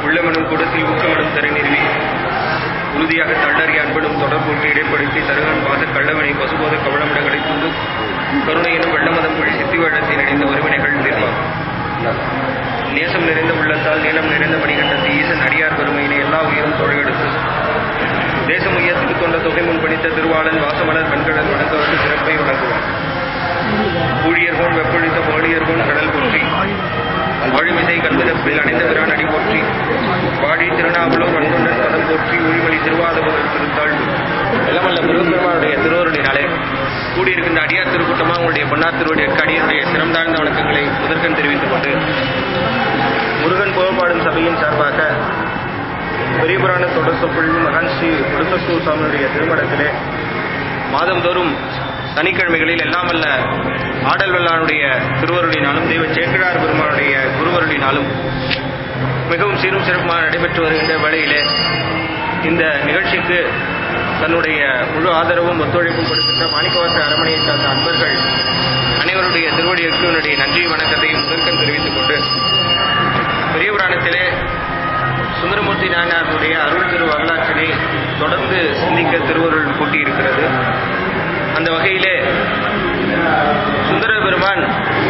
உள்ளமெனும் கூடத்தில் ஊக்கமெனும் தரை நிறுவி உறுதியாக தள்ளறி அன்பனும் தொடர்பூற்றி இடைப்படுத்தி தருகன் பாச கள்ளவனை பசுபோத கவளமிடங்களை தூண்டு கருணை எனும் வெள்ளமதம் மொழி சித்தி வெள்ளத்தில் இணைந்த ஒருவினைகள் தீர்ப்பார் நேசம் நிறைந்த உள்ளத்தால் நீளம் நிறைந்த மணிகண்டத்து ஈசன் அடியார் பெருமையினை எல்லா உயிரும் தொழிலெடுத்து தேசம் உயர்த்துக்கு கொண்ட தொகை முன்பணித்த திருவாளன் வாசமலர் பெண்கடல் வணங்கவருக்கு சிறப்பை வழங்குவார் ஊழியர்கோன் வெப்பொழித்த பாடியர்கோன் கடல் போற்றி ஆழிமிசை கல்விதப்பில் அணைந்த பிரான் அடி போற்றி பாடி திருநாவலூர் வன்கொண்டன் பதம் போற்றி ஊழிமொழி திருவாதபுரம் திருத்தாழ்வு எல்லாமல்ல முருகப்பெருமானுடைய திருவருளினாலே கூடியிருக்கின்ற அடியார் திருக்கூட்டமா உங்களுடைய பொன்னார் திருவடிக்கு அடியனுடைய சிரம் தாழ்ந்த வணக்கங்களை முதற்கண் தெரிவித்துக் கொண்டு முருகன் புகழ்பாடும் சபையின் சார்பாக பெரிய புராண தொடர் சொற்பொழிவு மகான் ஸ்ரீ முருகசூர் சுவாமியுடைய திருமணத்திலே மாதந்தோறும் சனிக்கிழமைகளில் எல்லாம் அல்ல ஆடல் வெள்ளானுடைய திருவருளினாலும் தெய்வ சேக்கிழார் பெருமானுடைய குருவருளினாலும் மிகவும் சீரும் சிறப்புமாக நடைபெற்று வருகின்ற வேளையிலே இந்த நிகழ்ச்சிக்கு தன்னுடைய முழு ஆதரவும் ஒத்துழைப்பும் கொடுக்கின்ற மாணிக்கவாச அரமனையை சார்ந்த அன்பர்கள் அனைவருடைய திருவடிக்கு என்னுடைய நன்றி வணக்கத்தையும் முதற்கண் தெரிவித்துக் கொண்டு பெரிய புராணத்திலே சுந்தரமூர்த்தி நாயனாருடைய அருள் திரு வரலாற்றினை தொடர்ந்து சிந்திக்க திருவருள் கூட்டியிருக்கிறது அந்த வகையிலே சுந்தர பெருமான்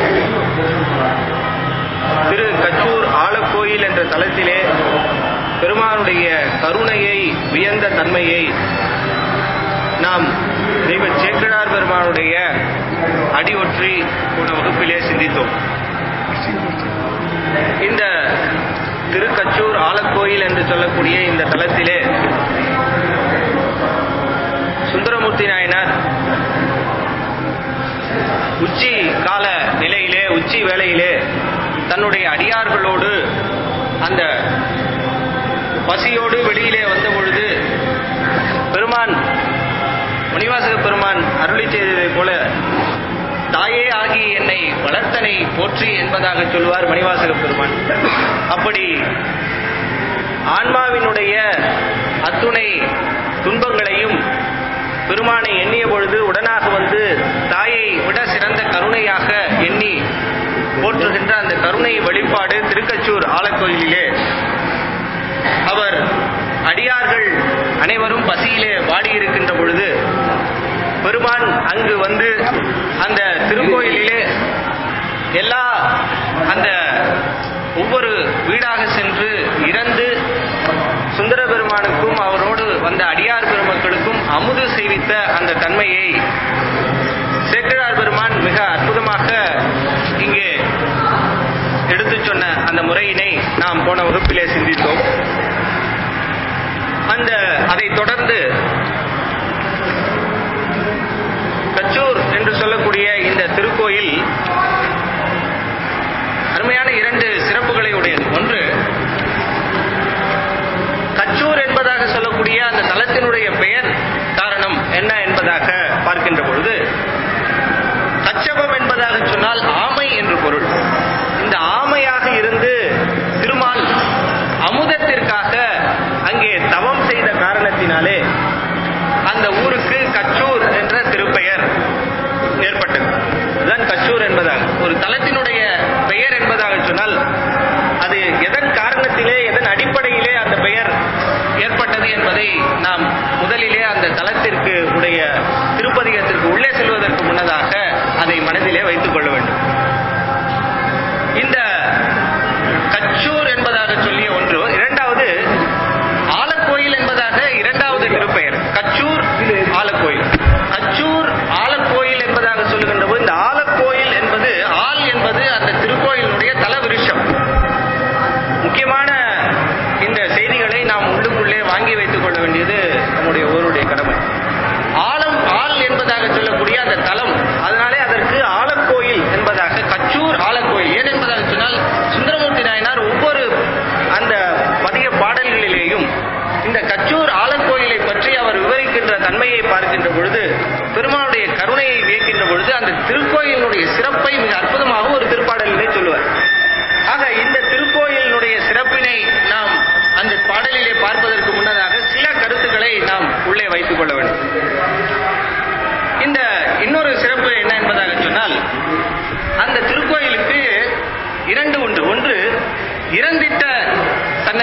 திரு கச்சூர் ஆலக்கோயில் என்ற தலத்திலே பெருமானுடைய கருணையை வியந்த தன்மையை நாம் தெய்வ சேக்கிழார் பெருமானுடைய அடி ஒற்றி போன வகுப்பிலே சிந்தித்தோம் இந்த திருக்கச்சூர் ஆலக்கோயில் என்று சொல்லக்கூடிய இந்த தலத்திலே சுந்தரமூர்த்தி நாயனார் உச்சி கால நிலையிலே உச்சி வேளையிலே தன்னுடைய அடியார்களோடு அந்த பசியோடு வெளியிலே வந்த பொழுது பெருமான் மணிவாசக பெருமான் அருளி செய்ததைப் போல தாயே ஆகி என்னை வளர்த்தனை போற்றி என்பதாக சொல்வார் மணிவாசக பெருமான் அப்படி ஆன்மாவினுடைய அத்துணை துன்பங்களையும் பெருமானை எண்ணிய பொழுது உடனாக வந்து தாயை விட சிறந்த கருணையாக எண்ணி போற்றுகின்ற அந்த கருணை வெளிப்பாடு திருக்கச்சூர் ஆலக்கோயிலிலே அவர் அடியார்கள் அனைவரும் பசியிலே வாடியிருக்கின்ற பொழுது பெருமான் அங்கு வந்து அந்த திருக்கோயிலிலே எல்லா அந்த ஒவ்வொரு வீடாக சென்று இறந்து சுந்தர பெருமானுக்கும் அவரோடு வந்த அடியார் பெருமக்களுக்கும் அமுது செய்வித்த அந்த தன்மையை சேக்கிழார் பெருமான் மிக அற்புதமாக இங்கே எடுத்துச் சொன்ன அந்த முறையினை நாம் போன வகுப்பிலே சிந்தித்தோம் அந்த அதைத் தொடர்ந்து கச்சூர் என்று சொல்லக்கூடிய இந்த திருக்கோயில் அருமையான இரண்டு சிறப்புகளை உடையது ஒன்று கச்சூர் என்பதாக சொல்லக்கூடிய அந்த தலத்தினுடைய பெயர் காரணம் என்ன என்பதாக பார்க்கின்ற பொழுது கச்சபம் என்பதாக சொன்னால் ஆமை என்று பொருள் இந்த ஆமையாக இருந்து திருமால் அமுதத்திற்காக அங்கே தவம் செய்த காரணத்தினாலே அந்த ஊருக்கு கச்சூர் என்ற திருப்பெயர் ஏற்பட்டது இதுதான் கச்சூர் என்பதாக ஒரு தலத்தினுடைய பெயர் என்பதாக சொன்னால் அது எதன் காரணத்திலே எதன் அடிப்படையிலே அந்த பெயர் ஏற்பட்டது என்பதை நாம் முதலிலே அந்த தலத்திற்கு உடைய திருப்பதிகத்திற்கு உள்ளே செல்வதற்கு முன்னதாக அதை மனதிலே வைத்துக் கொள்ள வேண்டும் இந்த கச்சூர் என்பதாக சொல்லிய ஒன்று இரண்டாவது ஆலக்கோயில் என்பதாக இரண்டாவது திருப்பெயர் கச்சூர் ஆலக்கோயில் கச்சூர் ஆலக்கோயில் என்பதாக சொல்லுகின்ற போது இந்த ஆலக்கோயில் என்பது ஆல் என்பது அந்த திருக்கோயிலுடைய தல விருஷம் முக்கியமான இந்த செய்திகளை நாம் உள்ளுக்குள்ளே வாங்கி வைத்துக் கொள்ள வேண்டியது நம்முடைய ஒருவருடைய கடமை ஆலம் ஆல் என்பதாக சொல்லக்கூடிய அந்த தலம் அதனாலே அதற்கு ஆலக்கோயில் என்பதாக கச்சூர் ஆலக்கோயில் ஏன் என்பதாக சொன்னால் சுந்தரமூர்த்தி நாயனார் ஒவ்வொரு அந்த பதிய பாடல்களிலேயும் இந்த கச்சூர் ஆலக்கோயிலை பற்றி அவர் விவரிக்கின்ற தன்மையை பார்க்கின்ற பொழுது பெருமானுடைய கருணையை வியக்கின்ற பொழுது அந்த திருக்கோயிலினுடைய சிறப்பை மிக அற்புதமாக ஒரு திருப்பாடலிலே சொல்லுவார் ஆக இந்த திருக்கோயிலினுடைய சிறப்பினை நாம் அந்த பாடலிலே பார்ப்பதற்கு முன்னதாக சில கருத்துக்களை நாம் உள்ளே வைத்துக் கொள்ள வேண்டும் இந்த இன்னொரு சிறப்பு என்ன என்பதாக சொன்னால் அந்த திருக்கோயிலுக்கு இரண்டு உண்டு ஒன்று இறந்திட்ட சன்னதி என்பதாக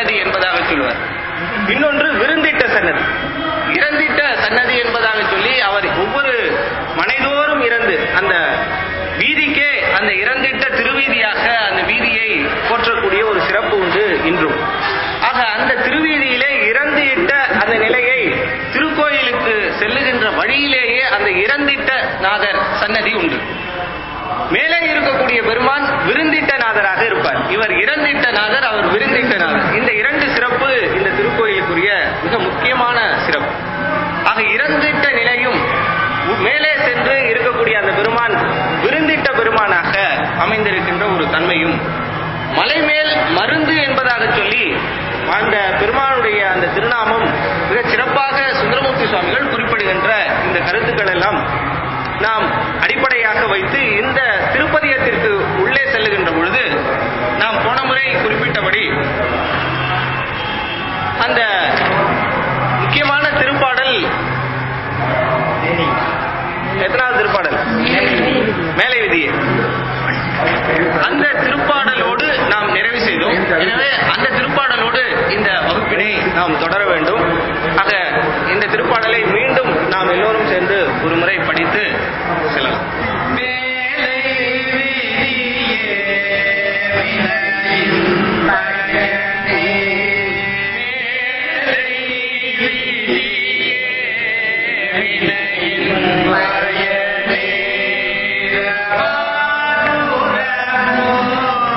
என்பதாக சொல்லுவார் இன்னொன்று விருந்திட்ட சன்னதி இறந்திட்ட சன்னதி என்பதாக சொல்லி அவர் ஒவ்வொரு மனைதோறும் இறந்து அந்த வீதிக்கே அந்த இறந்திட்ட திருவீதியாக அந்த வீதியை போற்றக்கூடிய ஒரு சிறப்பு உண்டு இன்றும் ஆக அந்த திருவீதியிலே இறந்து இட்ட அந்த நிலையை திருக்கோயிலுக்கு செல்லுகின்ற வழியிலேயே அந்த இறந்திட்ட நாதர் சன்னதி உண்டு மேலே இருக்கக்கூடிய பெருமான் விருந்திட்ட நாதராக இருப்பார் இவர் இறந்திட்ட நாதர் அவர் விருந்திட்ட நாதர் இந்த இரண்டு சிறப்பு இந்த திருக்கோயிலுக்குரிய மிக முக்கியமான சிறப்பு ஆக இறந்திட்ட நிலையும் உ- மேலே சென்று இருக்கக்கூடிய அந்த பெருமான் விருந்திட்ட பெருமானாக அமைந்திருக்கின்ற ஒரு தன்மையும் மலைமேல் மருந்து என்பதாக சொல்லி அந்த பெருமானுடைய அந்த திருநாமம் மிக சிறப்பாக சுந்தரமூர்த்தி சுவாமிகள் குறிப்பிடுகின்ற இந்த கருத்துக்கள் எல்லாம் நாம் அடிப்படையாக வைத்து இந்த திருப்பதியத்திற்கு உள்ளே செல்லுகின்ற பொழுது நாம் போன முறை குறிப்பிட்டபடி அந்த முக்கியமான திருப்பாடல் எத்தனாவது திருப்பாடல் மேலை விதியே அந்த திருப்பாடலோடு நாம் நிறைவு செய்தோம் எனவே அந்த திருப்பாடலோடு இந்த வகுப்பினை நாம் தொடர வேண்டும் ஆக இந்த திருப்பாடலை மீண்டும் நாம் எல்லோரும் சேர்ந்து ஒரு முறை படித்து செல்லலாம் மேலை விதியே வினையின் பயனே. மேலை விதியே வினையின் பயனே. வானுலகும்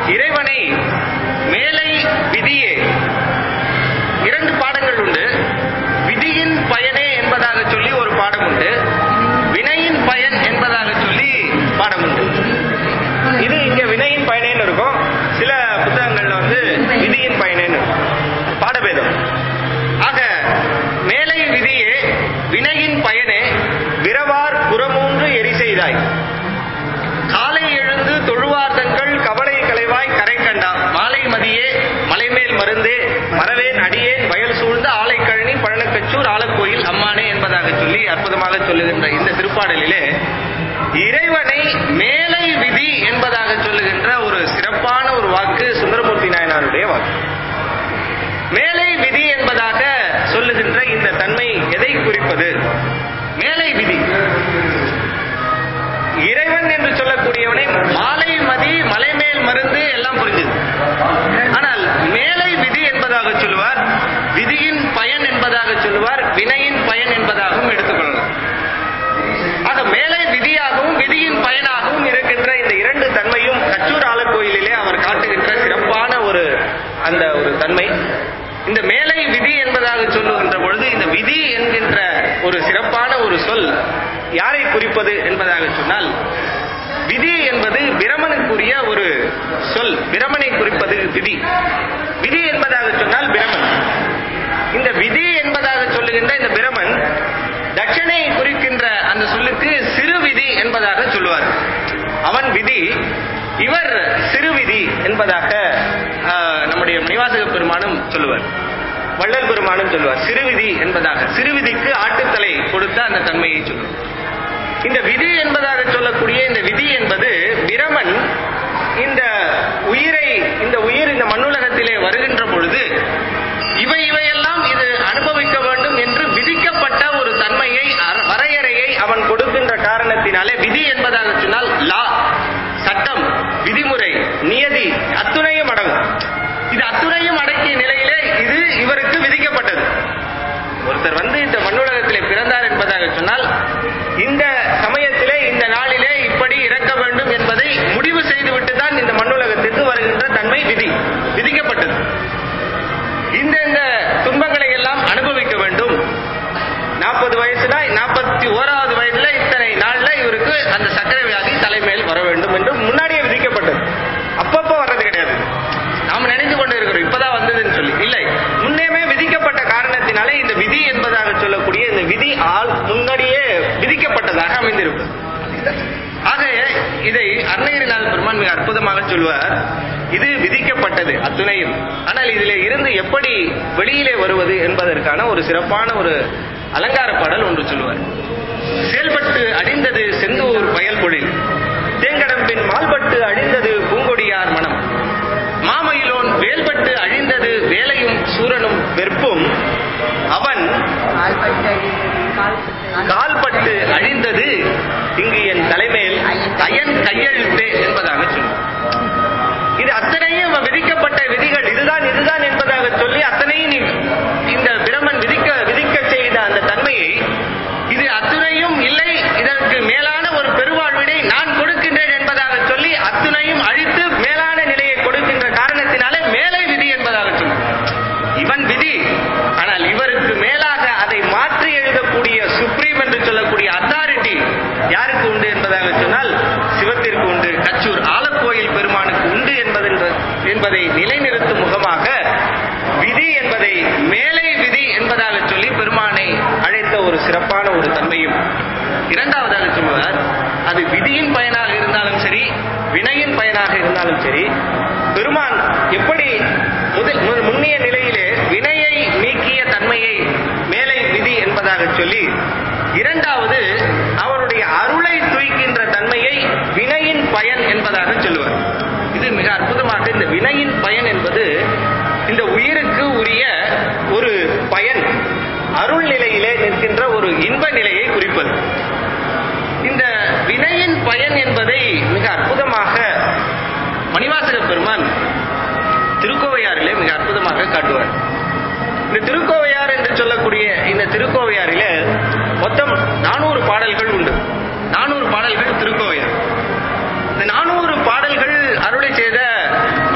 இறைவனை மேலை விதியே இரண்டு பாடங்கள் உண்டு விதியின் பயனே என்பதாக சொல்லி ஒரு பாடம் உண்டு வினையின் பயன் என்பதாக சொல்லி பாடம் உண்டு இது இங்க வினையின் பயனேன்னு இருக்கும் சில புத்தகங்கள்ல வந்து விதியின் பயனேன்னு இருக்கும். பாடபேதம் ஆக மேலை விதியே வினையின் பயனே விரவார் புறமூன்று எரி செய்தாய் காலை எழுந்து தொழுவார்தங்கள் கவலை களைவாய் கரை கண்டா மாலை மதியே மலைமேல் மருந்தே மறவேன் அடியேன் வயல் சூழ்ந்த ஆலை கழனி பழனக்கச்சூர் ஆலக்கோயில் அம்மானே என்பதாக சொல்லி அற்புதமாக சொல்லுகின்ற இந்த திருப்பாடலிலே இறைவனை மேலை விதி என்பதாக சொல்லுகின்ற ஒரு சிறப்பான ஒரு வாக்கு சுந்தரமூர்த்தி நாயனாருடைய வாக்கு மேலை விதி என்பதாக சொல்லுகின்ற இந்த தன்மை எதை குறிப்பது மேலை விதி இறைவன் என்று சொல்லக்கூடியவனை மாலை மதி மலைமேல் மருந்து எல்லாம் புரிஞ்சுது ஆனால் மேலை விதி என்பதாக சொல்லுவார் விதியின் பயன் என்பதாக சொல்லுவார் வினையின் பயன் என்பதாகவும் எடுத்துக்கொள்ளலாம் ஆக மேலை விதியாகவும் விதியின் பயனாகவும் இருக்கின்ற இந்த இரண்டு தன்மையும் கச்சூர் ஆலக்கோயிலிலே அவர் காட்டுகின்ற சிறப்பான ஒரு அந்த ஒரு தன்மை இந்த மேலை விதி என்பதாக சொல்லுகின்ற பொழுது இந்த விதி என்கின்ற ஒரு சிறப்பான ஒரு சொல் யாரை குறிப்பது என்பதாக சொன்னால் விதி என்பது பிரமனுக்குரிய ஒரு சொல் பிரமனை குறிப்பது விதி விதி என்பதாக சொன்னால் பிரமன் இந்த விதி என்பதாக சொல்லுகின்ற இந்த பிரமன் தட்சணை குறிக்கின்ற அந்த சொல்லுக்கு சிறு விதி என்பதாக சொல்லுவார் அவன் விதி இவர் சிறு விதி என்பதாக ஆஹ், நம்முடைய மணிவாசக பெருமானும் சொல்லுவார் வள்ளல் பெருமானும் சொல்லுவார் சிறுவிதி என்பதாக சிறுவிதிக்கு ஆட்டுத்தலை கொடுத்த அந்த தன்மையை சொல்லுவார் இந்த விதி என்பதாக சொல்லக்கூடிய இந்த விதி என்பது பிரமன் இந்த உயிரை இந்த உயிர் இந்த மண்ணுலகத்திலே வருகின்ற பொழுது இவை இவையெல்லாம் இது அனுபவிக்க வேண்டும் என்று விதிக்கப்பட்ட ஒரு தன்மையை அர- வரையறையை அவன் கொடுக்கின்ற காரணத்தினாலே விதி என்பதாக சொன்னால் லா சட்டம் விதிமுறை நியதி அத்துணையும் அடங்கும் இது அத்துணையும் அடக்கிய நிலையிலே இது இவருக்கு விதிக்கப்பட்டது ஒருத்தர் வந்து இந்த மண்ணுலகத்திலே பிறந்தார் என்பதாக சொன்னால் இந்த சமயத்திலே இந்த நாளிலே இப்படி இறக்க வேண்டும் என்பதை முடிவு செய்துவிட்டு தான் இந்த மண்ணுலகத்திற்கு வருகின்ற தன்மை விதி விதிக்கப்பட்டது இந்த இந்த துன்பங்களை எல்லாம் அனுபவிக்க வேண்டும் நாற்பது வயசுனா நாற்பத்தி ஓராவது வயதுல இத்தனை நாள்ல இவருக்கு அந்த சக்கரை வியாதி தலைமையில் வர வேண்டும் என்று முன்னாடியே விதிக்கப்பட்டது அப்பப்போ வர்றது கிடையாது நாம நினைத்து கொண்டு இருக்கிறோம் இப்பதான் வந்ததுன்னு சொல்லி இல்லை முன்னேமே விதிக்கப்பட்ட காரணத்தினாலே இந்த விதி என்பதாக சொல்லக்கூடிய இந்த விதி ஆள் முன்னாடியே விதிக்கப்பட்டதாக அமைந்திருக்கும் ஆக இதை அருணகிரிநாத பெருமான் மிக அற்புதமாக சொல்வார் இது விதிக்கப்பட்டது அத்துணையும் ஆனால் இதிலே இருந்து எப்படி வெளியிலே வருவது என்பதற்கான ஒரு சிறப்பான ஒரு அலங்கார பாடல் ஒன்று சொல்லுவார் செயல்பட்டு அழிந்தது செந்தூர் வயல்பொழில் தேங்கடம்பின் மால்பட்டு அழிந்தது பூங்கொடியார் மனம் மாமயிலோன் வேல்பட்டு அழிந்தது வேலையும் சூரனும் வெற்பும் அவன் கால்பட்டு அழிந்தது இங்கு என் தலைமையில் அயன் கையெழுத்தே என்பதாக சொல்லும் இது அத்தனையும் விதிக்கப்பட்ட விதிகள் இதுதான் இதுதான் என்பதாக சொல்லி அத்தனையும் நீ இந்த பிரமன் விதிக்க விதிக்க செய்த அந்த தன்மையை இது அத்துணையும் இல்லை இதற்கு மேலான ஒரு பெருவாழ்வினை நான் கொடுக்கின்றேன் என்பதாக சொல்லி அத்துணையும் அழித்து மேலான நிலையை கொடுக்கின்ற காரணத்தினாலே மேலை விதி என்பதாக சொல்லும் இவன் விதி ஆனால் இவருக்கு மேலாக அதை மாற்றி எழுதக்கூடிய சுப்ரீம் என்று சொல்லக்கூடிய அத்தாரிட்டி யாருக்கு உண்டு என்பதாக சொன்னால் சிவத்திற்கு உண்டு கச்சூர் ஆலக்கோயில் பெருமானுக்கு உண்டு என்பது என்பதை நிலைநிறுத்தும் முகமாக விதி என்பதை மேலை விதி என்பதாக சொல்லி பெருமானை அழைத்த ஒரு சிறப்பான ஒரு தன்மையும் இரண்டாவதாக சொல்லுவார் அது விதியின் பயனாக இருந்தாலும் சரி வினையின் பயனாக இருந்தாலும் சரி பெருமான் எப்படி முதல் மு- முன்னிய நிலையிலே வினையை நீக்கிய தன்மையை மேலை விதி என்பதாக சொல்லி இரண்டாவது அவருடைய அருளை துய்க்கின்ற தன்மையை வினையின் பயன் என்பதாக சொல்லுவார் இது மிக அற்புதமாக இந்த வினையின் பயன் என்பது இந்த உயிருக்கு உரிய ஒரு பயன் அருள் நிலையிலே நிற்கின்ற ஒரு இன்ப நிலையை குறிப்பது இந்த வினையின் பயன் என்பதை மிக அற்புதமாக மணிவாசக பெருமான் திருக்கோவையாரிலே மிக அற்புதமாக காட்டுவார் இந்த திருக்கோவையார் என்று சொல்லக்கூடிய இந்த திருக்கோவையாரிலே மொத்தம் நானூறு பாடல்கள் உண்டு நானூறு பாடல்கள் திருக்கோவையார் இந்த நானூறு பாடல்கள் அருளை செய்த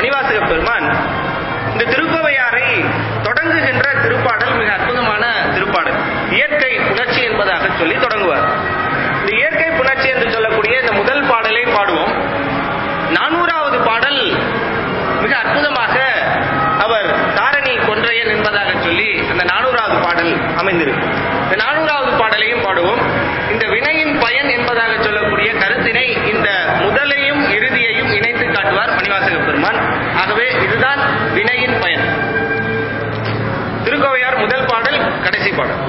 காட்டுவார் மணிவாசக பெருமான் ஆகவே இதுதான் வினையின் பயன் திருக்கோவையார் முதல் பாடல் கடைசி பாடல்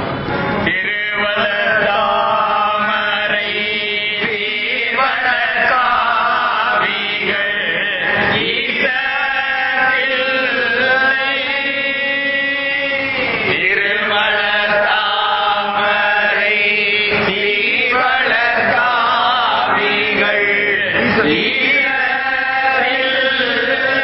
திருவலதாமரை தீவனக்காவிகள் ஈசத்தில்லை. திருவலதாமரை தீவனக்காவிகள் ஈசத்தில்லை.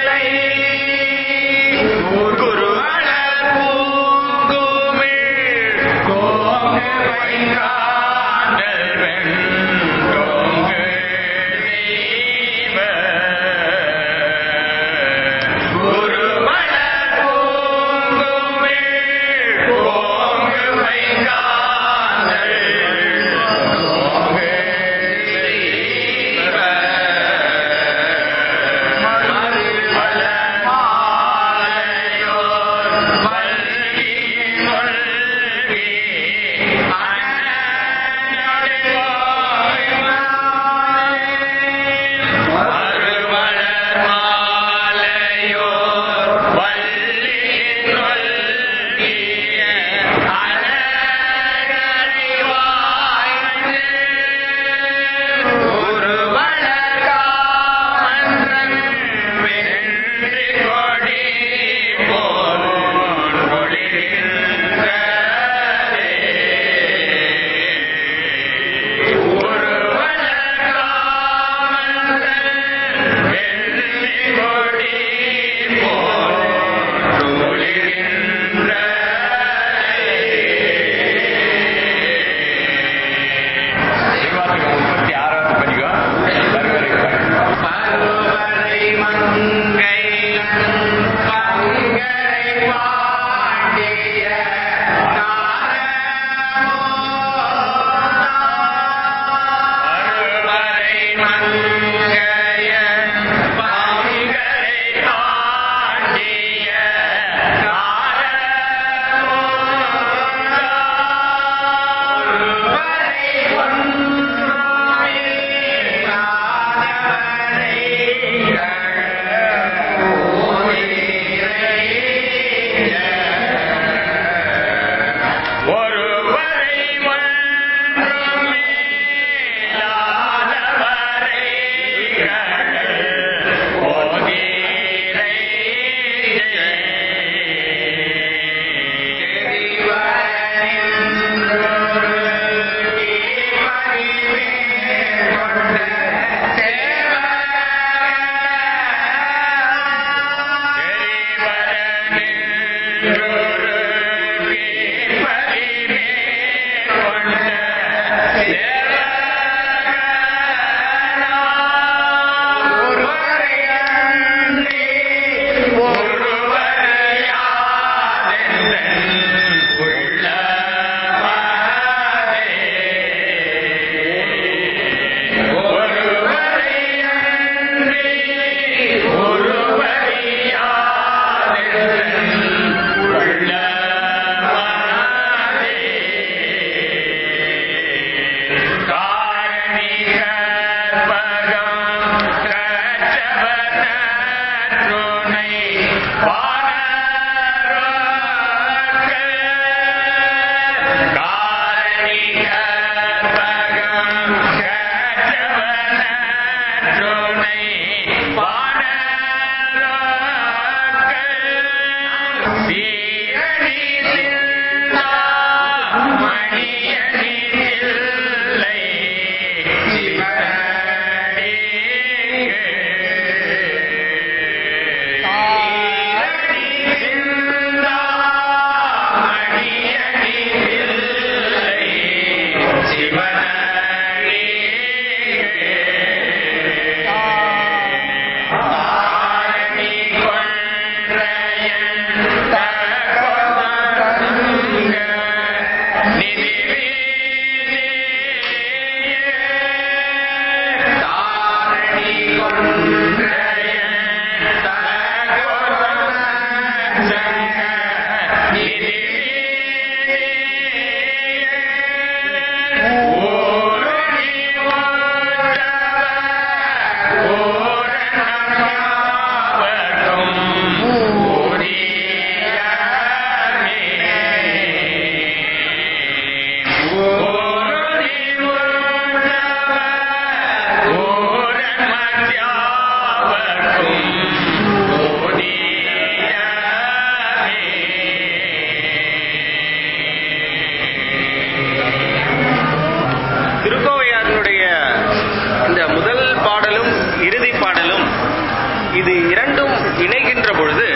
இது இரண்டும் இணைகின்ற பொழுது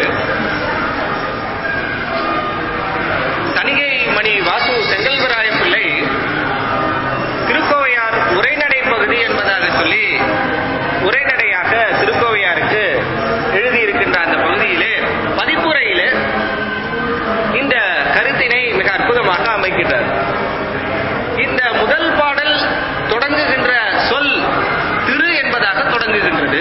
தணிகை மணி வாசு செங்கல்வராய பிள்ளை திருக்கோவையார் உரைநடை பகுதி என்பதாக சொல்லி உரைநடையாக திருக்கோவையாருக்கு எழுதியிருக்கின்ற அந்த பகுதியிலே பதிப்புரையிலே இந்த கருத்தினை மிக அற்புதமாக அமைக்கின்றார் இந்த முதல் பாடல் தொடங்குகின்ற சொல் திரு என்பதாக தொடங்குகின்றது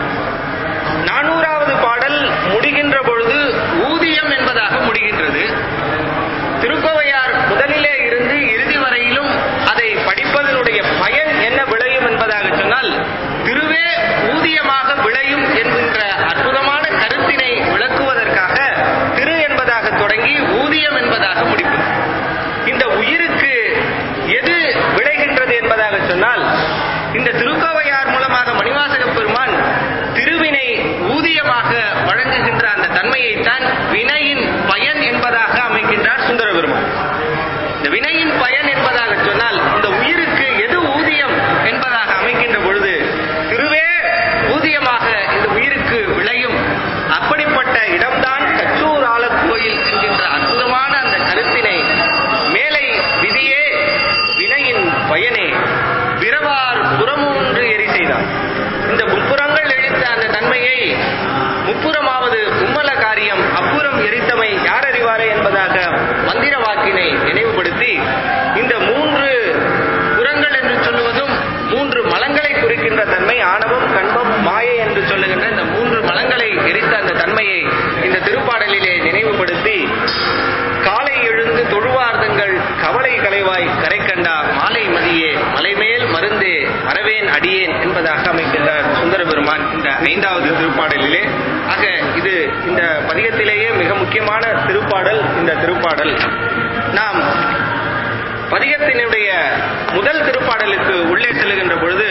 நானூறாவது பாடல் முடிகின்ற பொழுது ஊதியம் என்பதாக முடிகின்றது திருக்கோவையார் முதலிலே இருந்து இறுதி வரையிலும் அதை படிப்பதனுடைய பயன் என்ன விளையும் என்பதாக சொன்னால் திருவே ஊதியமாக விளையும் என்கின்ற அற்புதமான கருத்தினை விளக்குவதற்காக திரு என்பதாக தொடங்கி ஊதியம் என்பதாக முடிப்பது இந்த உயிருக்கு எது விளைகின்றது என்பதாக சொன்னால் இந்த திருக்கோவையார் மூலமாக மணிவாசக பெருமான் திருவினை ஊதியமாக வழங்குகின்ற அந்த தன்மையைத்தான் வினையின் பயன் என்பதாக அமைக்கின்றார் சுந்தர பெருமான் இந்த வினையின் பயன் என்பதாக சொன்னால் இந்த உயிருக்கு எது ஊதியம் என்பதாக அமைக்கின்ற பொழுது திருவே ஊதியமாக இந்த உயிருக்கு விளையும் அப்படிப்பட்ட இடம்தான் கச்சூர் ஆலக்கோயில் என்கின்ற அற்புதமான அந்த கருத்தினை மேலை விதியே வினையின் பயனே விரவார் புறமூன்று எரி செய்தார் இந்த முப்புறங்கள் எரித்த அந்த தன்மையை முப்புறமாவது மும்மல காரியம் அப்புறம் எரித்தமை யார் அறிவாரே என்பதாக மந்திர வாக்கினை நினைவுபடுத்தி இந்த மூன்று புறங்கள் என்று சொல்லுவதும் மூன்று மலங்களை குறிக்கின்ற தன்மை ஆணவம் கண்பம் மாயை என்று சொல்லுகின்ற இந்த மூன்று மலங்களை எரித்த அந்த தன்மையை இந்த திருப்பாடலிலே நினைவுபடுத்தி காலை எழுந்து தொழுவார்தங்கள் கவலை கலைவாய் கரை கண்டா மாலை மதியே மலைமேல் மருந்தே வரவேன் அடியேன் என்பதாக அமைக்கின்றார் சுந்தர பெருமான் இந்த ஐந்தாவது திருப்பாடலிலே ஆக இது இந்த பதிகத்திலேயே மிக முக்கியமான திருப்பாடல் இந்த திருப்பாடல் நாம் பதிகத்தினுடைய முதல் திருப்பாடலுக்கு உள்ளே செல்லுகின்ற பொழுது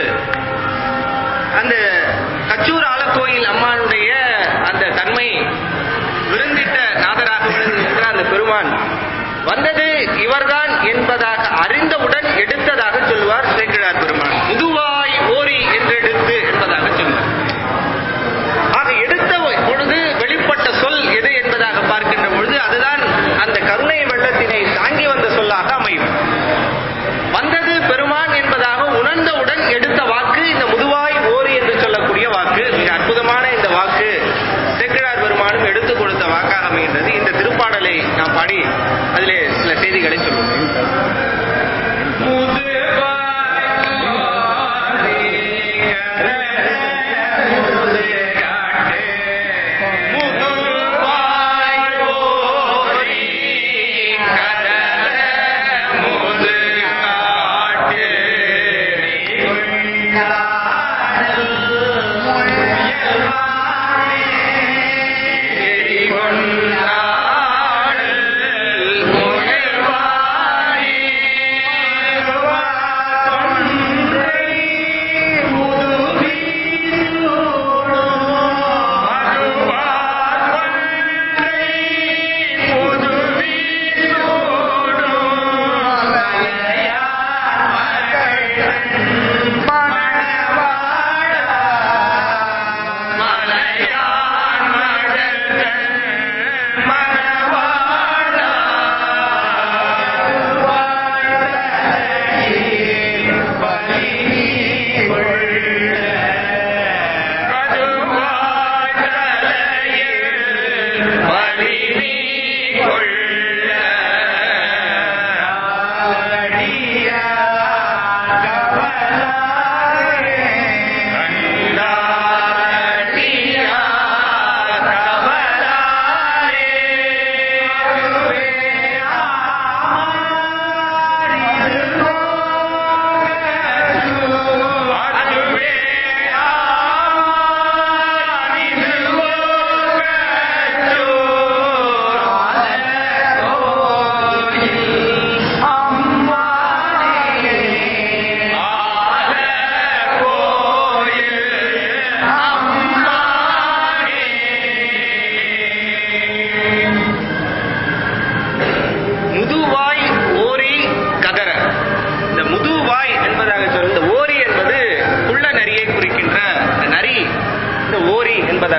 அந்த கச்சூர் ஆலக்கோயில் அம்மானுடைய அந்த தன்மை விருந்திட்ட நாதராக விளங்குகின்ற அந்த பெருமான் வந்தது இவர்தான் என்பதாக அறிந்தவுடன் எடுத்ததாக சொல்வார் சேக்கிழார் பெருமான் முதுவாய் ஓரி என்றெடுத்து என்பதாக சொல்வார் ஆக எடுத்த பொழுது வெளிப்பட்ட சொல் எது என்பதாக பார்க்கின்ற பொழுது அதுதான் அந்த கருணை வெள்ளத்தினை தாங்கி வந்த சொல்லாக அமையும் வந்தது பெருமான் என்பதாக உணர்ந்தவுடன் எடுத்த வாக்கு இந்த முதுவாய் ஓரி என்று சொல்லக்கூடிய வாக்கு மிக அற்புதமான இந்த வாக்கு சேக்கிழார் பெருமானும் எடுத்துக் கொடுத்த வாக்காக அமைகின்றது இந்த திருப்பாடலை நாம் பாடி அதிலே சில செய்திகளை சொல்லுவோம்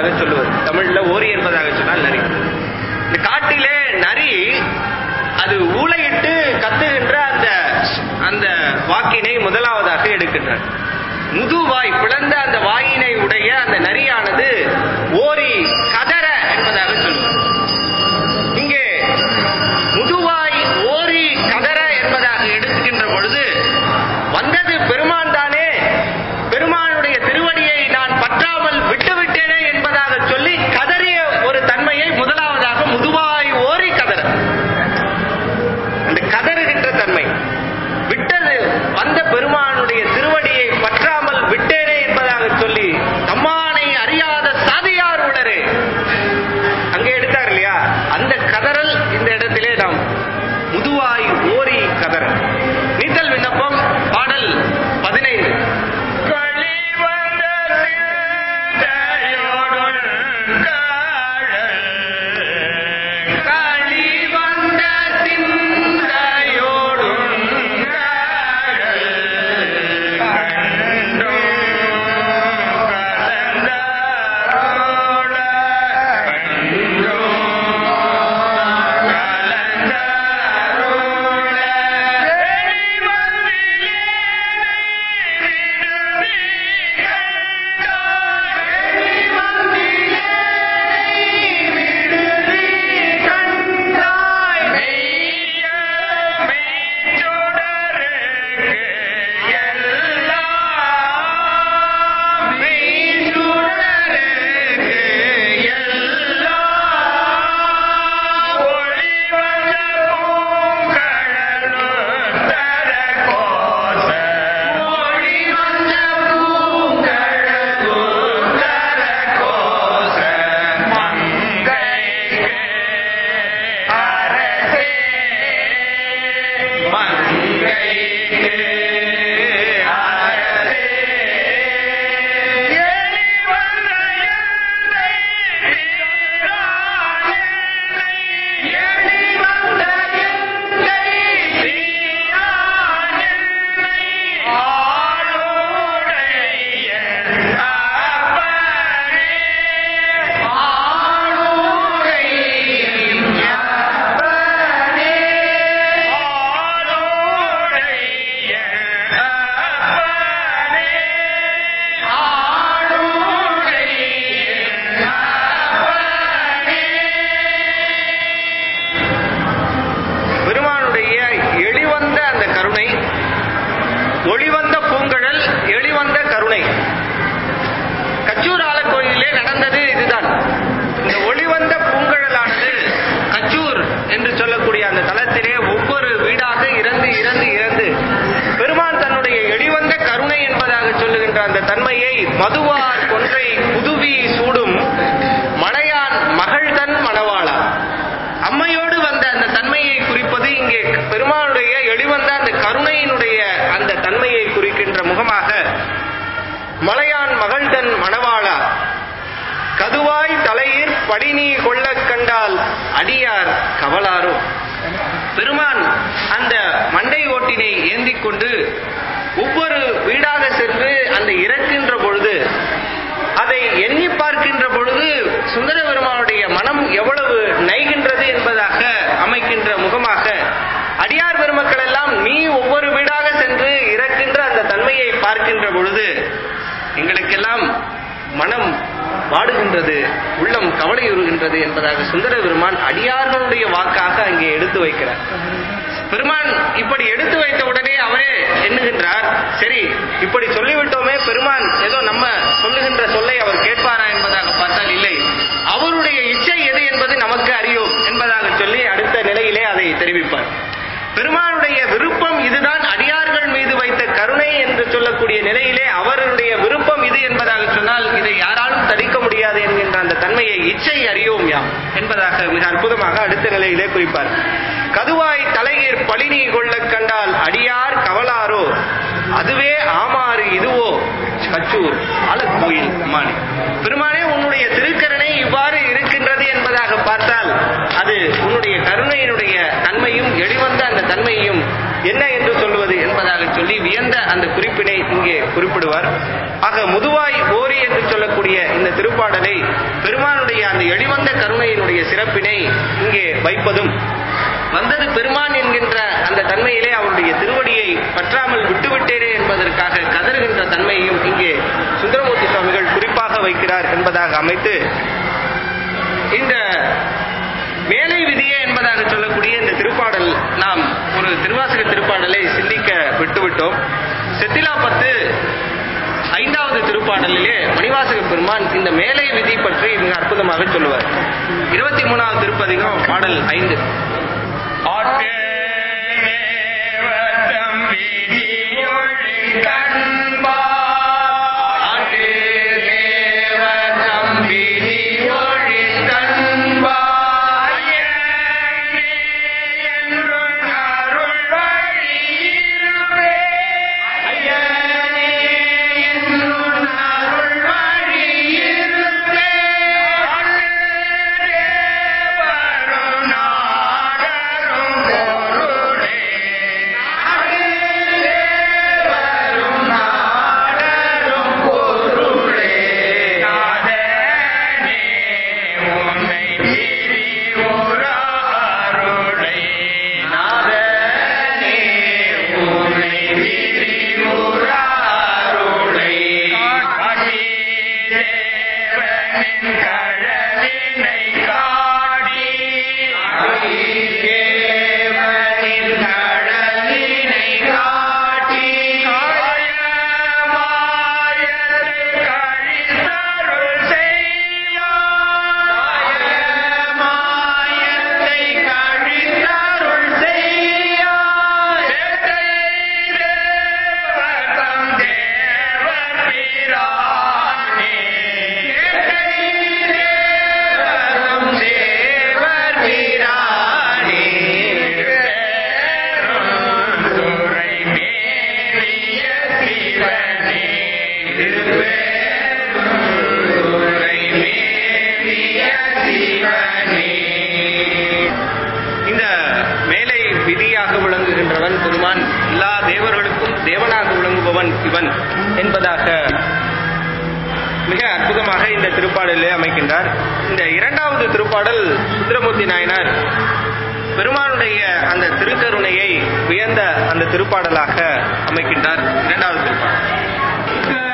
என்பதாக சொல்லுவது தமிழ்ல ஓரி என்பதாக சொன்னால் நரி இந்த காட்டிலே நரி அது ஊளையிட்டு கத்துகின்ற அந்த அந்த வாக்கினை முதலாவதாக எடுக்கின்றார் முதுவாய் பிளந்த அந்த வாயினை உடைய அந்த நரியானது ஓரி கதற என்பதாக சொல்லுவது இங்கே முதுவாய் ஓரி கதற என்பதாக எடுக்கின்ற பொழுது வந்தது பெருமான் தானே பெருமானுடைய திருவடியை நான் பற்றாமல் விட்டுவிட்டேனே என்பதாக சொல்லி கதறிய ஒரு தன்மையை முதலாவதாக முதுவாய் ஓரி கதற அந்த கதறுகின்ற தன்மை விட்டது வந்த பெருமானுடைய திருவடியை பற்றாமல் விட்டேனே என்பதாக சொல்லி தம்மானை அறியாத சாதியார் உளரே அங்கே எடுத்தார் இல்லையா அந்த கதறல் இந்த இடத்திலே நாம் முதுவாய் ஓரி கதறல் நீத்தல் விண்ணப்பம் பாடல் பதினைந்து கழிவந்த சிந்தையோடுள் காழல். கழிவந்த சிந்தையோடும் காழல். கண்டும் கலந்தாரோட கண்டும் கலந்தாரோட பெருமானுடைய எளிவந்த அந்த கருணை ஒளிவந்த பூங்கழல் எளிவந்த கருணை கச்சூர் ஆலக்கோயிலே நடந்தது இதுதான் இந்த ஒளிவந்த பூங்கழலானது கச்சூர் என்று சொல்லக்கூடிய அந்த தலத்திலே ஒவ்வொரு வீடாக இறந்து இறந்து இறந்து பெருமான் தன்னுடைய எளிவந்த கருணை என்பதாக சொல்லுகின்ற அந்த தன்மையை மதுவார் கொன்றை புதுவி சூடும் மலையான் மகள்தன் மணவாளா அம்மையோடு வந்த அந்த தன்மையை குறிப்பது இங்கே பெருமானுடைய எளிவந்த அந்த கருணையினுடைய அந்த தன்மையை குறிக்கின்ற முகமாக மலையான் மகள்தன் மணவாளா கதுவாய் தலையிற் படிநீ கொள்ளக் கண்டால் அடியார் கவலாரோ பெருமான் அந்த மண்டை ஓட்டினை ஏந்திக் கொண்டு ஒவ்வொரு வீடாக சென்று அந்த இறக்கின்ற பொழுது அதை எண்ணி பார்க்கின்ற பொழுது சுந்தர பெருமானுடைய மனம் எவ்வளவு நைகின்றது என்பதாக அமைக்கின்ற முகமாக அடியார் பெருமக்கள் எல்லாம் நீ ஒவ்வொரு வீடாக சென்று இறக்கின்ற அந்த தன்மையை பார்க்கின்ற பொழுது எங்களுக்கெல்லாம் மனம் வாடுகின்றது உள்ளம் கவலையுறுகின்றது என்பதாக சுந்தர பெருமான் அடியார்களுடைய வாக்காக அங்கே எடுத்து வைக்கிறார் பெருமான் இப்படி எடுத்து வைத்த உடனே அவரே எண்ணுகின்றார் சரி இப்படி சொல்லிவிட்டோமே பெருமான் ஏதோ நம்ம சொல்லுகின்ற சொல்லை அவர் கேட்பாரா என்பதாக பார்த்தால் இல்லை அவருடைய இச்சை எது என்பது நமக்கு அறியும் என்பதாக சொல்லி அடுத்த நிலையிலே அதை தெரிவிப்பார் பெருமானுடைய விருப்பம் இதுதான் அடியார்கள் மீது வைத்த கருணை என்று சொல்லக்கூடிய நிலையிலே அவருடைய விருப்பம் இது என்பதாக சொன்னால் இதை யாராலும் தடுக்க முடியாது என்கின்ற அந்த தன்மையை இச்சை அறியோம் யாம் என்பதாக மிக அற்புதமாக அடுத்த நிலையிலே குறிப்பார் கதுவாய் தலையீர் பழினி கொள்ளக் கண்டால் அடியார் கவலாரோ அதுவே ஆமாறு இதுவோ கச்சூர் ஆலக்கோயில் மாணி பெருமானே உன்னுடைய திருக்கருணை இவ்வாறு இருக்கின்றது என்பதாக பார்த்தால் அது உன்னுடைய கருணையினுடைய தன்மையும் எளிவந்த அந்த தன்மையும் என்ன என்று சொல்வது என்பதாக சொல்லி வியந்த அந்த குறிப்பினை இங்கே குறிப்பிடுவார் ஆக முதுவாய் ஓரி என்று சொல்லக்கூடிய இந்த திருப்பாடலை பெருமானுடைய அந்த எளிவந்த கருணையினுடைய சிறப்பினை இங்கே வைப்பதும் வந்தது பெருமான் என்கின்ற அந்த தன்மையிலே அவருடைய திருவடியை பற்றாமல் விட்டுவிட்டேனே என்பதற்காக கதறுகின்ற தன்மையையும் இங்கே சுந்தரமூர்த்தி சுவாமிகள் குறிப்பாக வைக்கிறார் என்பதாக அமைத்து இந்த வேலை விதியே என்பதாக சொல்லக்கூடிய இந்த திருப்பாடல் நாம் ஒரு திருவாசக திருப்பாடலை சிந்திக்க விட்டுவிட்டோம் செத்திலா பத்து ஐந்தாவது திருப்பாடலிலே மணிவாசக பெருமான் இந்த மேலை விதி பற்றி மிக அற்புதமாக சொல்லுவார் இருபத்தி மூணாவது திருப்பதிகம் பாடல் ஐந்து ஆட்டேவதம் விதியொழின் கண்பா ஆட்டு தேவதம் விதி ஒழின் கண்பா அயனே என்றும் அருள் வழியிருப்பே ஐயனே என்னும் அருள் வழியிருப்பே. தேவரும் நாடரும் பொருளே தேவரும் நாடரும் பொருளே. நாதனே உன்னை திரிவுரா அருளை நாதனே உன்னை விரிவுறா அருளை. தேவனின் கழலினை காடி தேவனின் கடலினை காட்டி காயமாயது கழித்தருள் செய்யாய் மாயத்தை கழித்தருள் செய்யாய். தேவதம் தேவர் பிரானே தேவரும் தேவர் பிரானே. துறை மேவிய சிவனே துறை மேவிய சிவனே. இந்த மேலை விதியாக விளங்குகின்றவன் பெருமான் எல்லா தேவர்களுக்கும் தேவனாக விளங்குபவன் இவன் என்பதாக மிக அற்புதமாக இந்த திருப்பாடலிலே அமைக்கின்றார் இந்த இரண்டாவது திருப்பாடல் சுந்தரமூர்த்தி நாயனார் பெருமானுடைய அந்த திருக்கருணையை வியந்த அந்த திருப்பாடலாக அமைக்கின்றார் இரண்டாவது திருப்பாடல்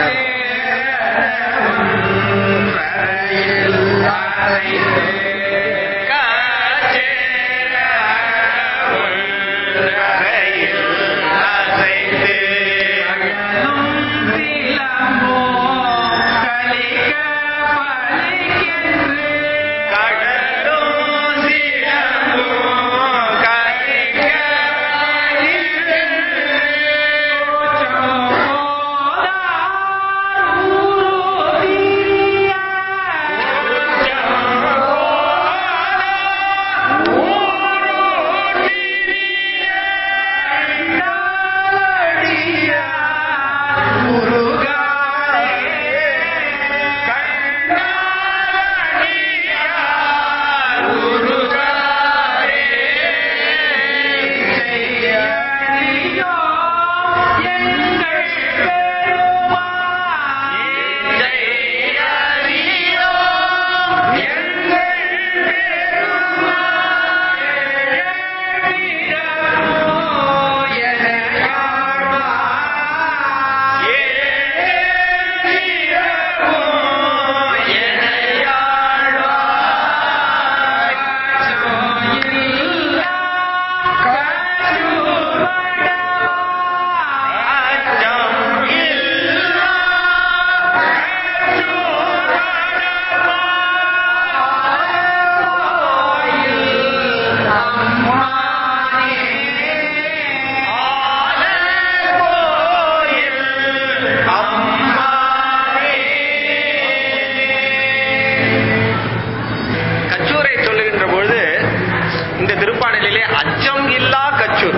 கச்சூரை சொல்லுகின்ற பொழுது இந்த திருப்பாடலிலே அச்சம் இல்லா கச்சூர்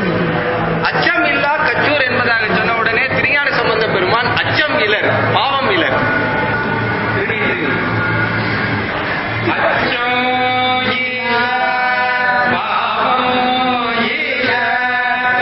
அச்சம் இல்லா கச்சூர் என்பதாக சொன்ன உடனே திருஞான சம்பந்த பெருமான் அச்சம் இலர் பாவம் இலர் அச்சோ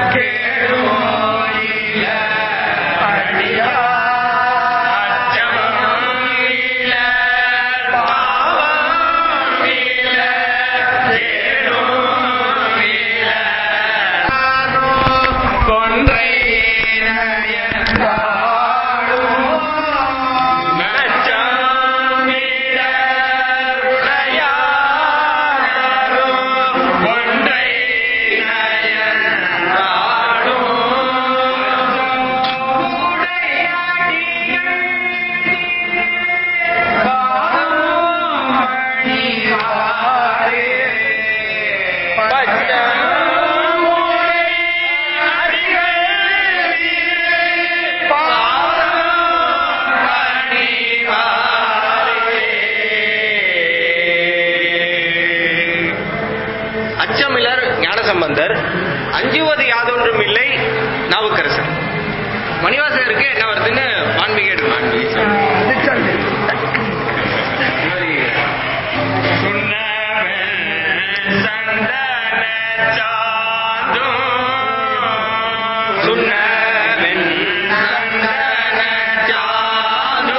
சம்பந்தர் அஞ்சுவது யாதொன்றும் இல்லை நாவுக்கரசர் மணிவாசகருக்கு என்ன வருதுன்னு வான்மீக சுண்ணவெண் சந்தன சாதோ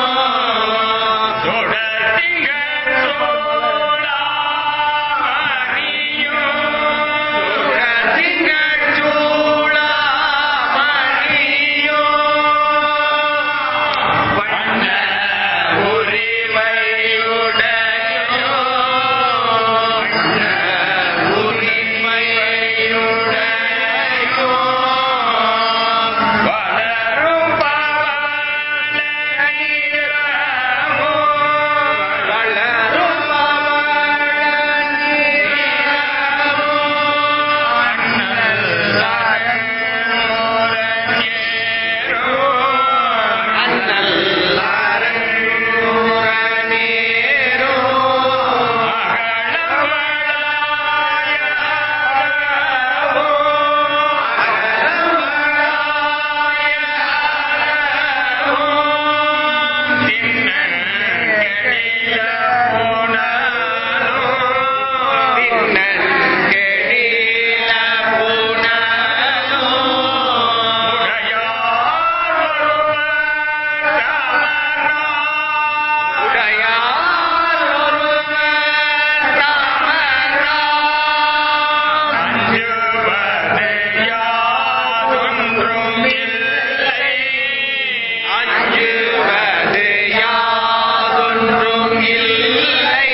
அஞ்சுவது யாதொன்றும் இல்லை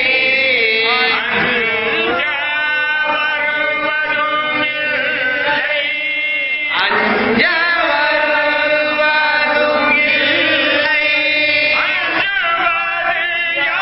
அஞ்ச வருவதும் இல்லை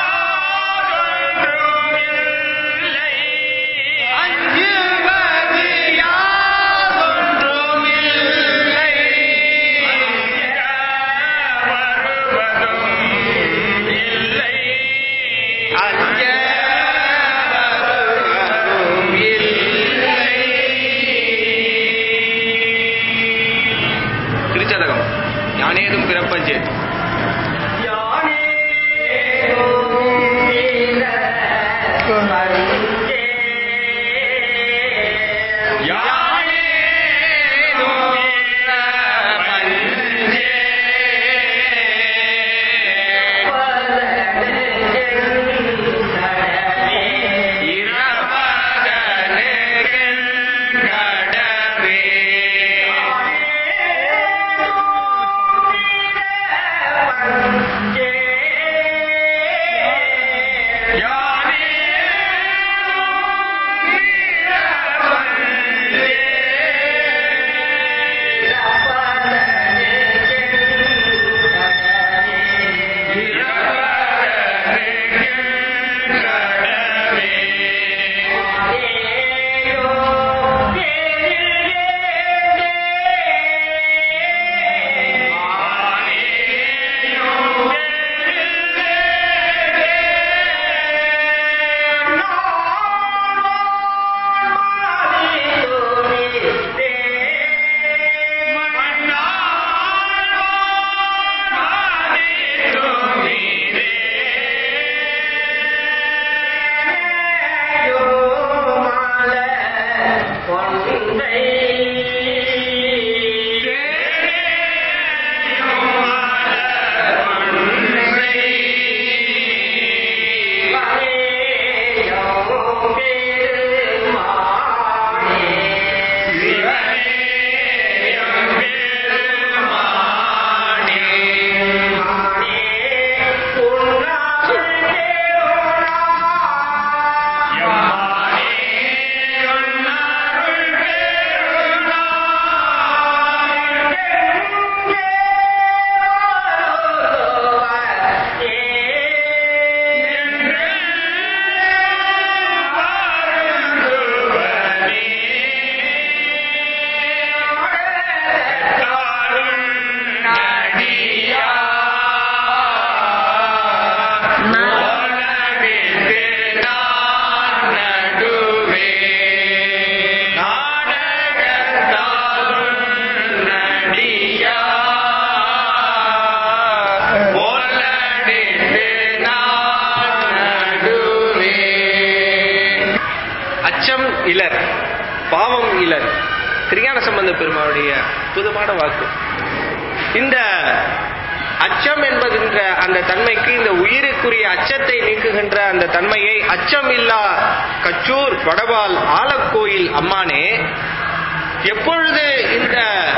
இலர் பாவம் இலர் திருஞான சம்பந்த பெருமாளுடைய அற்புதமான வாக்கு இந்த அச்சம் என்பதுன்ற அந்த தன்மைக்கு இந்த உயிருக்குரிய அச்சத்தை நீக்குகின்ற அந்த தன்மையை அச்சம் இல்லா கச்சூர் வடவால் ஆலக்கோயில் அம்மானே எப்பொழுது இந்த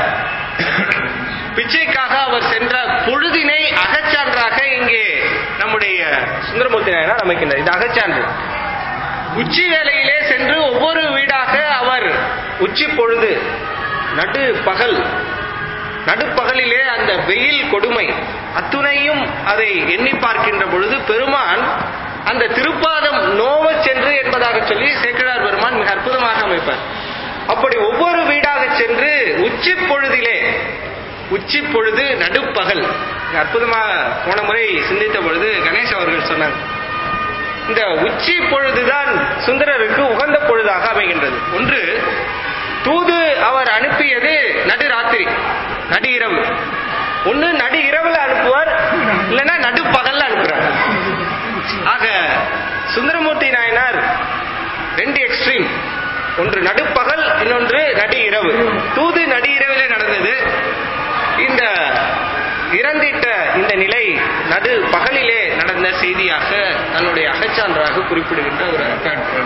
பிச்சைக்காக அவர் சென்ற பொழுதினை அகச்சான்றாக இங்கே நம்முடைய சுந்தரமூர்த்தி நாயனார் அமைக்கின்றார் இது அகச்சான்று உச்சி வேளையிலே சென்று ஒவ்வொரு வீடாக அவர் உச்சி பொழுது நடு பகல் நடுப்பகலிலே அந்த வெயில் கொடுமை அத்துணையும் அதை எண்ணி பார்க்கின்ற பொழுது பெருமான் அந்த திருப்பாதம் நோவச் சென்று என்பதாக சொல்லி சேக்கிழார் பெருமான் மிக அற்புதமாக அமைப்பார் அப்படி ஒவ்வொரு வீடாக சென்று உச்சி பொழுதிலே உச்சி பொழுது நடுப்பகல் மிக அற்புதமாக போன முறை சிந்தித்த பொழுது கணேஷ் அவர்கள் சொன்னாங்க இந்த உச்சி பொழுதுதான் சுந்தரருக்கு உகந்த பொழுதாக அமைகின்றது ஒன்று தூது அவர் அனுப்பியது நடுராத்திரி நடு இரவு ஒண்ணு நடு இரவுல அனுப்புவார் இல்லைன்னா நடுப்பகல்ல அனுப்புறார் ஆக சுந்தரமூர்த்தி நாயனார் ரெண்டு எக்ஸ்ட்ரீம் ஒன்று நடுப்பகல் இன்னொன்று நடு இரவு தூது நடு இரவிலே நடந்தது இந்த இறந்திட்ட இந்த நிலை நடு பகலிலே நடந்த செய்தியாக தன்னுடைய அகச்சான்றாக குறிப்பிடுகின்ற ஒரு பெற்று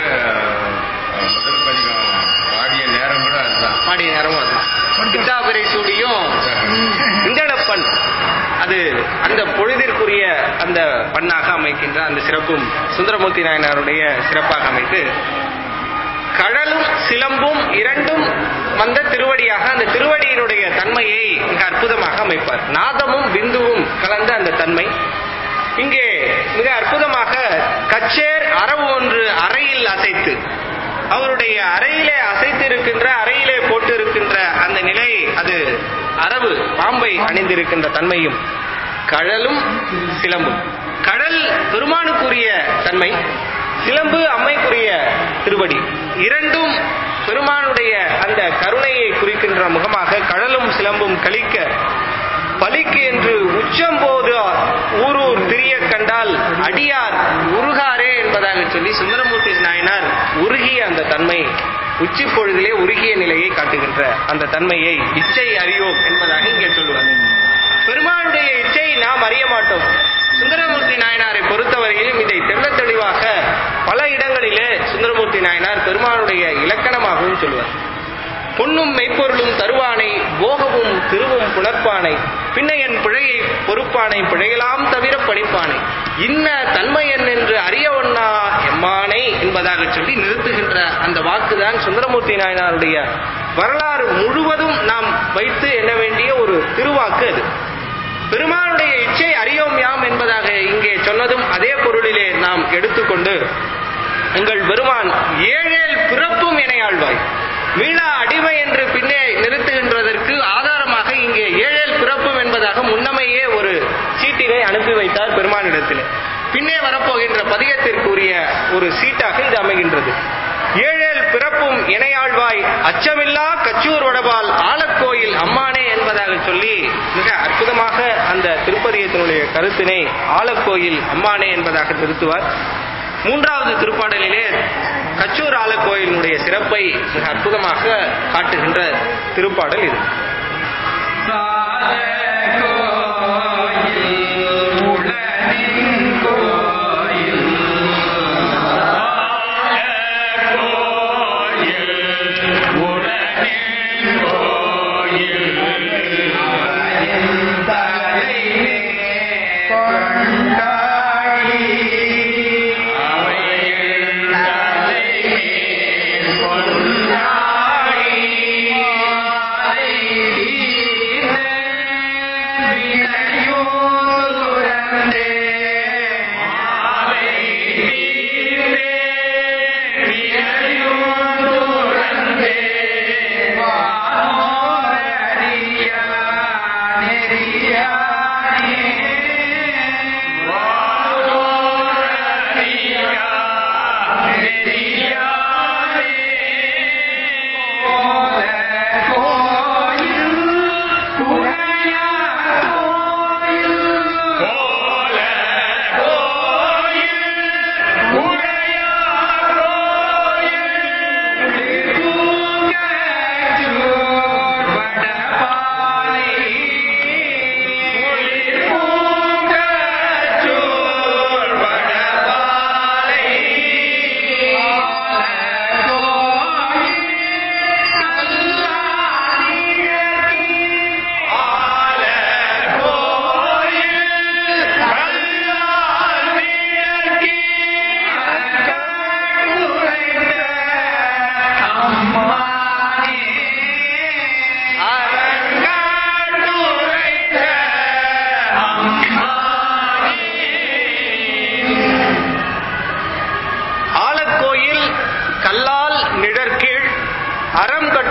முதல் பதிகம் பாடிய நேரம் கூட அதுதான் பாடிய நேரமும் அது பித்தாபரை சூடியும் இந்தளப்பண் அது அந்த பொழுதிற்குரிய அந்த பண்ணாக அமைக்கின்ற அந்த சிறப்பும் சுந்தரமூர்த்தி நாயனாருடைய சிறப்பாக அமைத்து கழலும் சிலம்பும் இரண்டும் வந்த திருவடியாக அந்த திருவடியினுடைய தன்மையை மிக அற்புதமாக அமைப்பார் நாதமும் பிந்துவும் கலந்த அந்த தன்மை இங்கே மிக அற்புதமாக கச்சேர் அரவு ஒன்று அறையில் அசைத்து அவருடைய அறையிலே அசைத்து இருக்கின்ற அறையிலே போட்டு இருக்கின்ற அந்த நிலை அது அரவு பாம்பை அணிந்திருக்கின்ற தன்மையும் கழலும் சிலம்பும் கழல் பெருமானுக்குரிய தன்மை சிலம்பு அம்மைக்குரிய திருவடி இரண்டும் பெருமானுடைய அந்த கருணையை குறிக்கின்ற முகமாக கழலும் சிலம்பும் கழிக்க பலிக்கு என்று உச்சம் போது ஊரூர் திரிய கண்டால் அடியார் உருகாரே என்பதாக சொல்லி சுந்தரமூர்த்தி நாயனார் உருகிய அந்த தன்மை உச்சி பொழுதிலே உருகிய நிலையை காட்டுகின்ற அந்த தன்மையை இச்சை அறியோம் என்பதாக இங்கே சொல்லுவார் பெருமானுடைய இச்சை நாம் அறிய மாட்டோம் சுந்தரமூர்த்தி நாயனாரை பொறுத்தவரையிலும் இதை தெள்ள தெளிவாக பல இடங்களிலே சுந்தரமூர்த்தி நாயனார் பெருமானுடைய இலக்கணமாகவும் சொல்லுவார் பொன்னும் மெய்ப்பொருளும் தருவானை போகமும் திருவும் புணர்ப்பானை பின்னையன் பிழையை பொறுப்பானை பிழையலாம் தவிர பணிப்பானை இன்ன தன்மையன் என்று அறிய ஒண்ணா எம்மானை என்பதாக சொல்லி நிறுத்துகின்ற அந்த வாக்குதான் சுந்தரமூர்த்தி நாயனாருடைய வரலாறு முழுவதும் நாம் வைத்து எண்ண வேண்டிய ஒரு திருவாக்கு அது பெருமானுடைய இச்சை அறியோம் யாம் என்பதாக இங்கே சொன்னதும் அதே பொருளிலே நாம் எடுத்துக்கொண்டு எங்கள் பெருமான் ஏழேல் பிறப்பும் என ஆழ்வாய் மீளா அடிமை என்று பின்னே நிறுத்துகின்றதற்கு ஆதாரமாக இங்கே ஏழேல் பிறப்பும் என்பதாக முன்னமையே ஒரு சீட்டினை அனுப்பி வைத்தார் பெருமானிடத்தில் பின்னே வரப்போகின்ற பதியத்திற்குரிய ஒரு சீட்டாக இது அமைகின்றது ஏழேல் பிறப்பும் இணையாழ்வாய் அச்சமில்லா கச்சூர் வடபால் ஆலக்கோயில் அம்மானே என்பதாக சொல்லி மிக அற்புதமாக அந்த திருப்பதியத்தினுடைய கருத்தினை ஆலக்கோயில் அம்மானே என்பதாக திருத்துவார் மூன்றாவது திருப்பாடலிலே கச்சூர் ஆலக்கோயிலினுடைய சிறப்பை மிக அற்புதமாக காட்டுகின்ற திருப்பாடல் இது அவை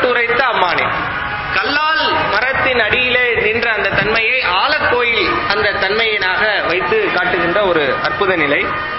கட்டுரைத்த அம்மானே கல்லால் மரத்தின் அடியிலே நின்ற அந்த தன்மையை ஆலக்கோயில் அந்த தன்மையினாக வைத்து காட்டுகின்ற ஒரு அற்புத நிலை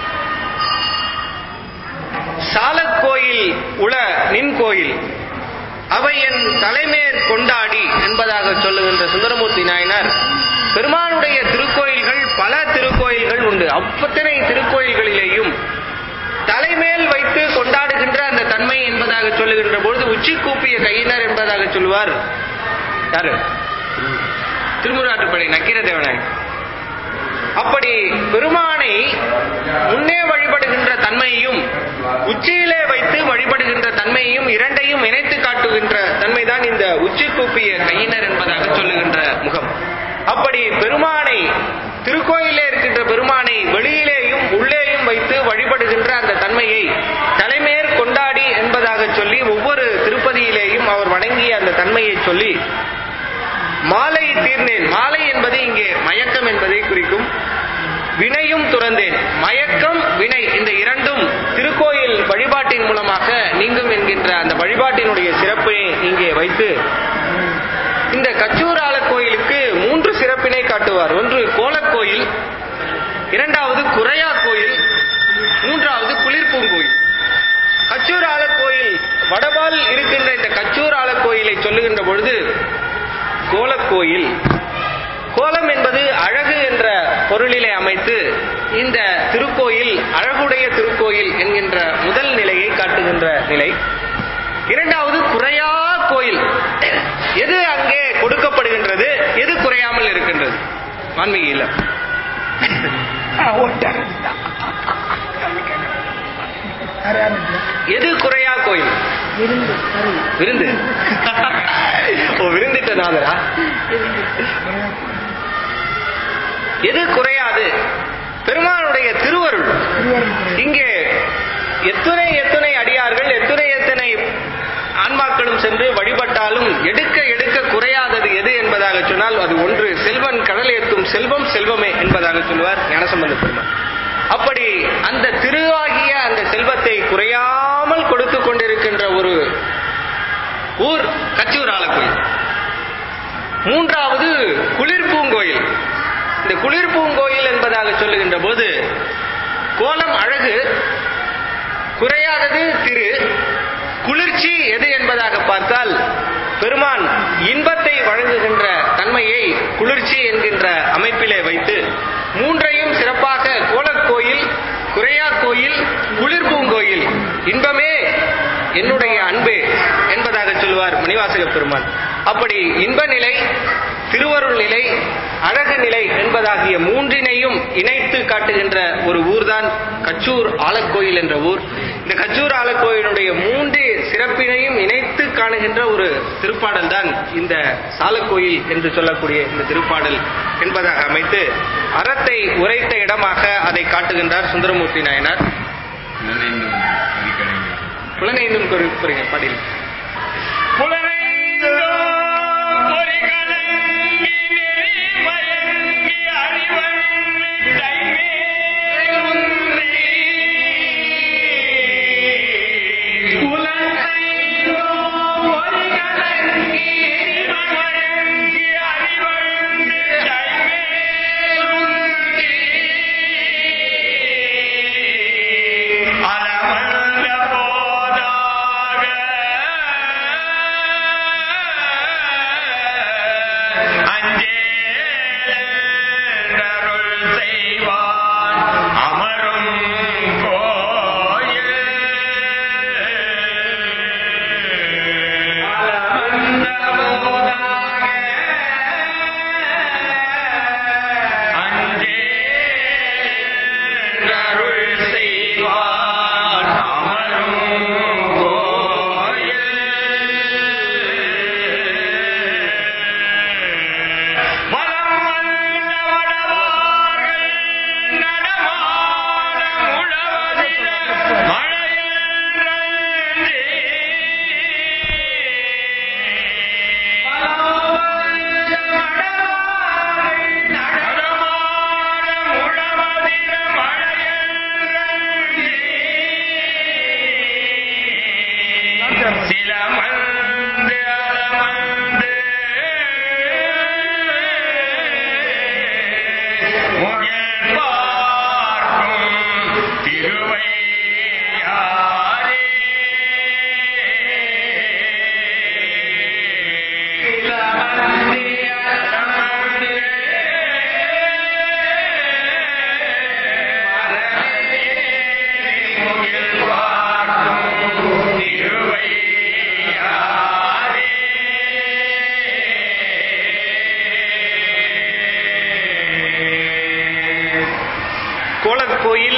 சாலக்கோயில் உள நின் கோயில் அவை என் தலைமேற் கொண்டாடி என்பதாக சொல்லுகின்ற சுந்தரமூர்த்தி நாயனார் பெருமானுடைய திருக்கோயில்கள் பல திருக்கோயில்கள் உண்டு அவ்வத்தனை திருக்கோயில்களிலேயும் தலைமேல் வைத்து கொண்டாடுகின்ற அந்த தன்மை என்பதாக சொல்லுகின்ற பொழுது உச்சி கூப்பிய கையினர் என்பதாக சொல்லுவார் யாரு திருமுறாட்டுப்படை நக்கீர தேவனாய் அப்படி பெருமானை முன்னே வழிபடுகின்ற தன்மையையும் உச்சியிலே வைத்து வழிபடுகின்ற தன்மையையும் இரண்டையும் இணைத்து காட்டுகின்ற தன்மைதான் இந்த உச்சி கூப்பிய கையினர் என்பதாக சொல்லுகின்ற முகம் அப்படி பெருமானை திருக்கோயிலே இருக்கின்ற பெருமானை வெளியிலேயும் உள்ளேயும் வைத்து வழிபடுகின்ற அந்த தன்மையை தலைமேற் கொண்டாடி என்பதாக சொல்லி ஒவ்வொரு திருப்பதியிலேயும் அவர் வணங்கிய அந்த தன்மையை சொல்லி மாலை தீர்ந்தேன் மாலை என்பது இங்கே மயக்கம் என்பதை குறிக்கும் வினையும் துறந்தேன் மயக்கம் வினை இந்த இரண்டும் திருக்கோயில் வழிபாட்டின் மூலமாக நீங்கும் என்கின்ற அந்த வழிபாட்டினுடைய சிறப்பை இங்கே வைத்து இந்த கச்சூரால கோயிலுக்கு மூன்று சிறப்பினை காட்டுவார் ஒன்று கோலக்கோயில் இரண்டாவது குறையா கோயில் மூன்றாவது குளிர்பூங்கோயில் கச்சூர் ஆலக்கோயில் வடபால் இருக்கின்ற இந்த கச்சூர் ஆலக்கோயிலை சொல்லுகின்ற பொழுது கோலக்கோயில் கோலம் என்பது அழகு என்ற பொருளிலே அமைத்து இந்த திருக்கோயில் அழகுடைய திருக்கோயில் என்கின்ற முதல் நிலையை காட்டுகின்ற நிலை இரண்டாவது குறையா கோயில் எது அங்கே கொடுக்கப்படுகின்றது எது குறையாமல் இருக்கின்றது ஆன்மீக இல்ல எது குறையா கோயில் விருந்து ஓ விருந்திட்ட நாதரா எது குறையாது பெருமானுடைய திருவருள் இங்கே எத்துணை எத்துணை அடியார்கள் எத்துணை எத்தனை ஆன்மாக்களும் சென்று வழிபட்டாலும் எடுக்க எடுக்க குறையாதது எது என்பதாக சொன்னால் அது ஒன்று செல்வன் கடல் ஏத்தும் செல்வம் செல்வமே என்பதாக சொல்லுவார் ஞானசம்பந்த பெருமான் அப்படி அந்த திருவாகிய அந்த செல்வத்தை குறையாமல் கொடுத்து கொண்டிருக்கின்ற ஒரு ஊர் கச்சூர் ஆலக்கோயில் மூன்றாவது குளிர்பூங்கோயில் இந்த குளிர்பூங்கோயில் என்பதாக சொல்லுகின்ற போது கோலம் அழகு குறையாதது திரு குளிர்ச்சி எது என்பதாக பார்த்தால் பெருமான் இன்பத்தை வழங்குகின்ற தன்மையை குளிர்ச்சி என்கின்ற அமைப்பிலே வைத்து மூன்றையும் சிறப்பாக கோலக்கோயில் குறையா கோயில் குளிர்பூங்கோயில் இன்பமே என்னுடைய அன்பே என்பதாக சொல்லுவார் மணிவாசக பெருமான் அப்படி இன்ப நிலை திருவருள் நிலை அழகு நிலை என்பதாகிய மூன்றினையும் இணைத்து காட்டுகின்ற ஒரு ஊர்தான் கச்சூர் ஆலக்கோயில் என்ற ஊர் இந்த கச்சூர் ஆலக்கோயிலுடைய மூன்று சிறப்பினையும் இணைத்து காணுகின்ற ஒரு திருப்பாடல் தான் இந்த சாலக்கோயில் என்று சொல்லக்கூடிய இந்த திருப்பாடல் என்பதாக அமைத்து அறத்தை உரைத்த இடமாக அதை காட்டுகின்றார் சுந்தரமூர்த்தி நாயனார் நினைந்தும் அடிக்கடி புலனைந்தும் குறிப்பிடுங்க பாடியில் அலமந்த போதாக அஞ்சேருள்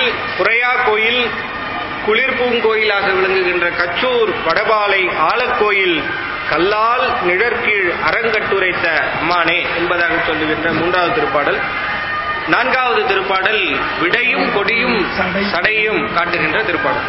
கோயில் குறையா கோயில் குளிர்பூங்கோயிலாக விளங்குகின்ற கச்சூர் வடபாலை ஆலக்கோயில் கல்லால் நிழற்கீழ் அரங்கட்டுரைத்த அம்மானே என்பதாக சொல்லுகின்ற மூன்றாவது திருப்பாடல் நான்காவது திருப்பாடல் விடையும் கொடியும் சடையும் காட்டுகின்ற திருப்பாடல்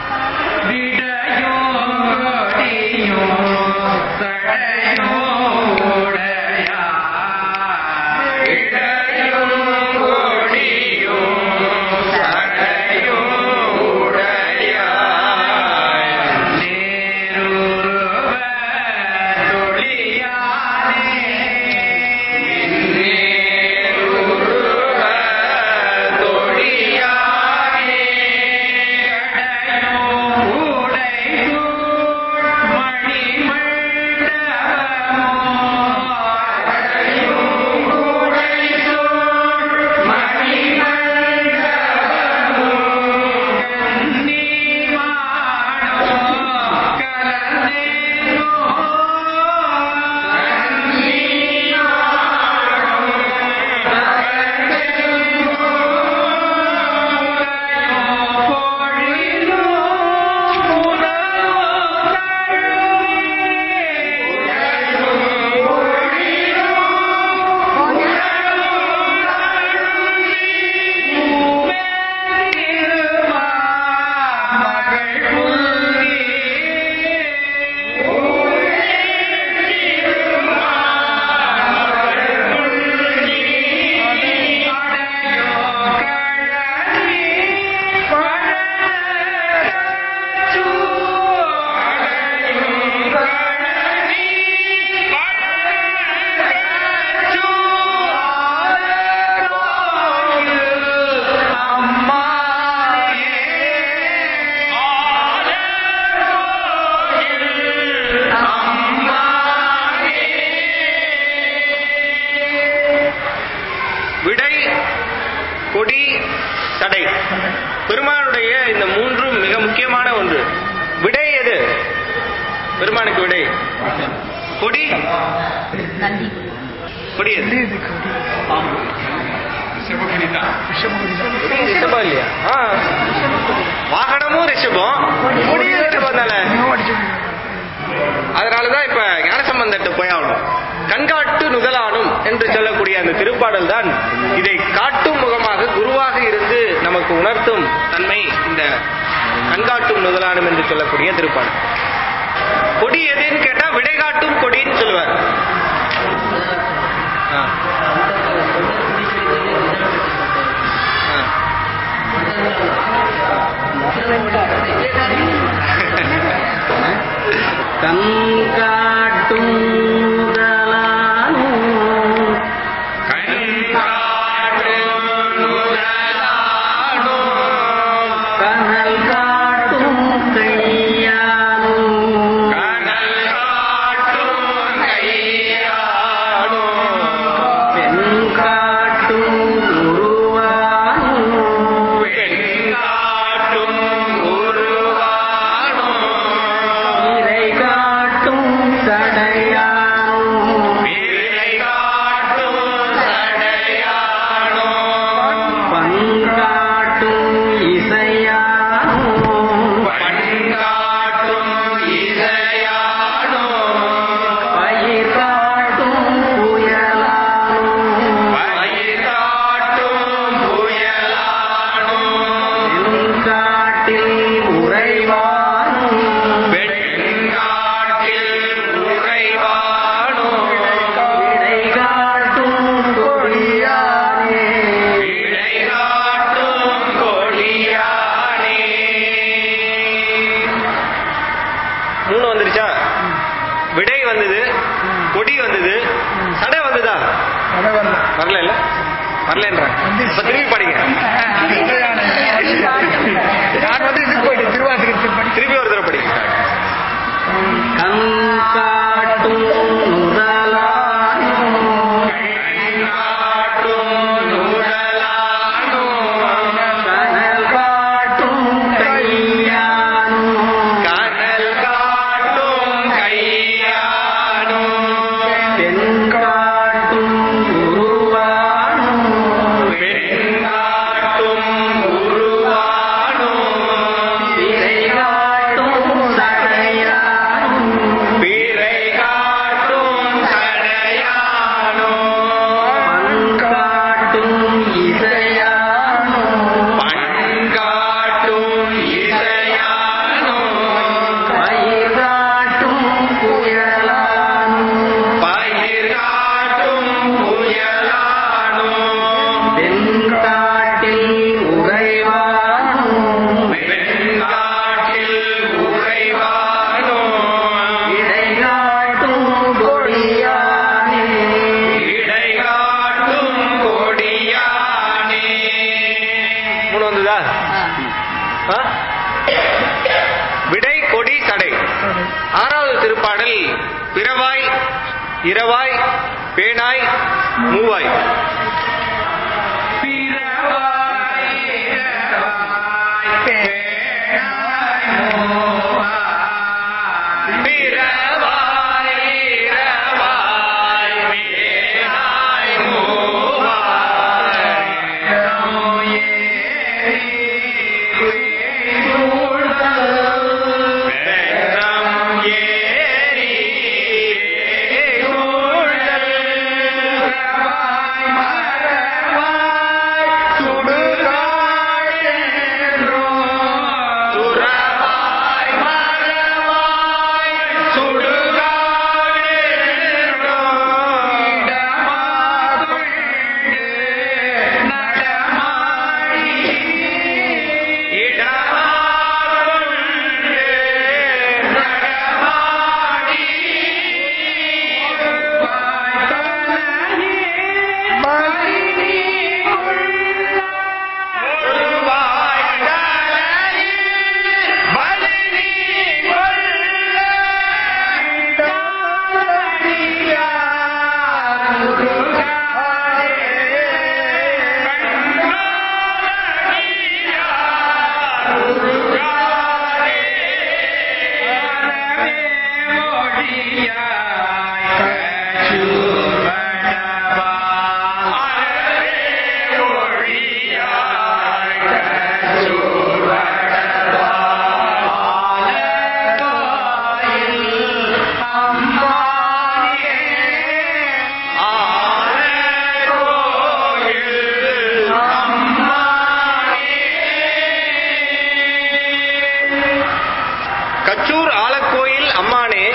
விடை கொடி சடை பெருமானுடைய இந்த மூன்றும் மிக முக்கியமான ஒன்று விடை எது பெருமானுக்கு விடை கொடி கொடி எது ரிஷபகுடிதான் கொடி ரிஷபம் இல்லையா ஆ. வாகனமும் ரிஷபம் கொடியும் ரிஷபம் தானே அதனாலதான் இப்ப ஞானசம்பந்தட்டு போய் ஆகணும் கண்காட்டு நுதலானும் என்று சொல்லக்கூடிய அந்த திருப்பாடல் தான் இதை காட்டும் முகமாக குருவாக இருந்து நமக்கு உணர்த்தும் தன்மை இந்த கண்காட்டும் நுதலானும் என்று சொல்லக்கூடிய திருப்பாடல் கொடி எதுன்னு கேட்டா விடை காட்டும் கொடின்னு சொல்லுவார் ஆ. ஆ. கண்காட்டும் முதலானும் கனல் காட்டும் கையானும் பெண் காட்டும் உருவானும் இறை காட்டும் சடையானும் பண்காட்டும் இசையானும் பயிர் காட்டும் புயலானும் காட்டில் உறைவானும் விடை காட்டும் கொடியானே மூணு வந்துருச்சா விடை வந்தது கொடி வந்தது சடை வந்ததா வரல இல்ல வரலன்ற அப்ப திரும்பி படிங்க திருப்பி ஒரு தடவை படிங்க கண் காட்டும் முதலானும் கனல் காட்டும் கையானும் கனல் காட்டும் கையானும் பெண் காட்டும் உருவானும் பெண் காட்டும் உருவானும் ஆ? விடை கொடி கடை ஆறாவது திருப்பாடல் பிறவாய் இரவாய் பேனாய் மூவாய் பிறவாய் இரவாய் பேனாய் மூவாய் வெள்ளம் ஏறி சூழல் துறவாய் மரவாய் கச்சூர் ஆலக்கோயில் அம்மானே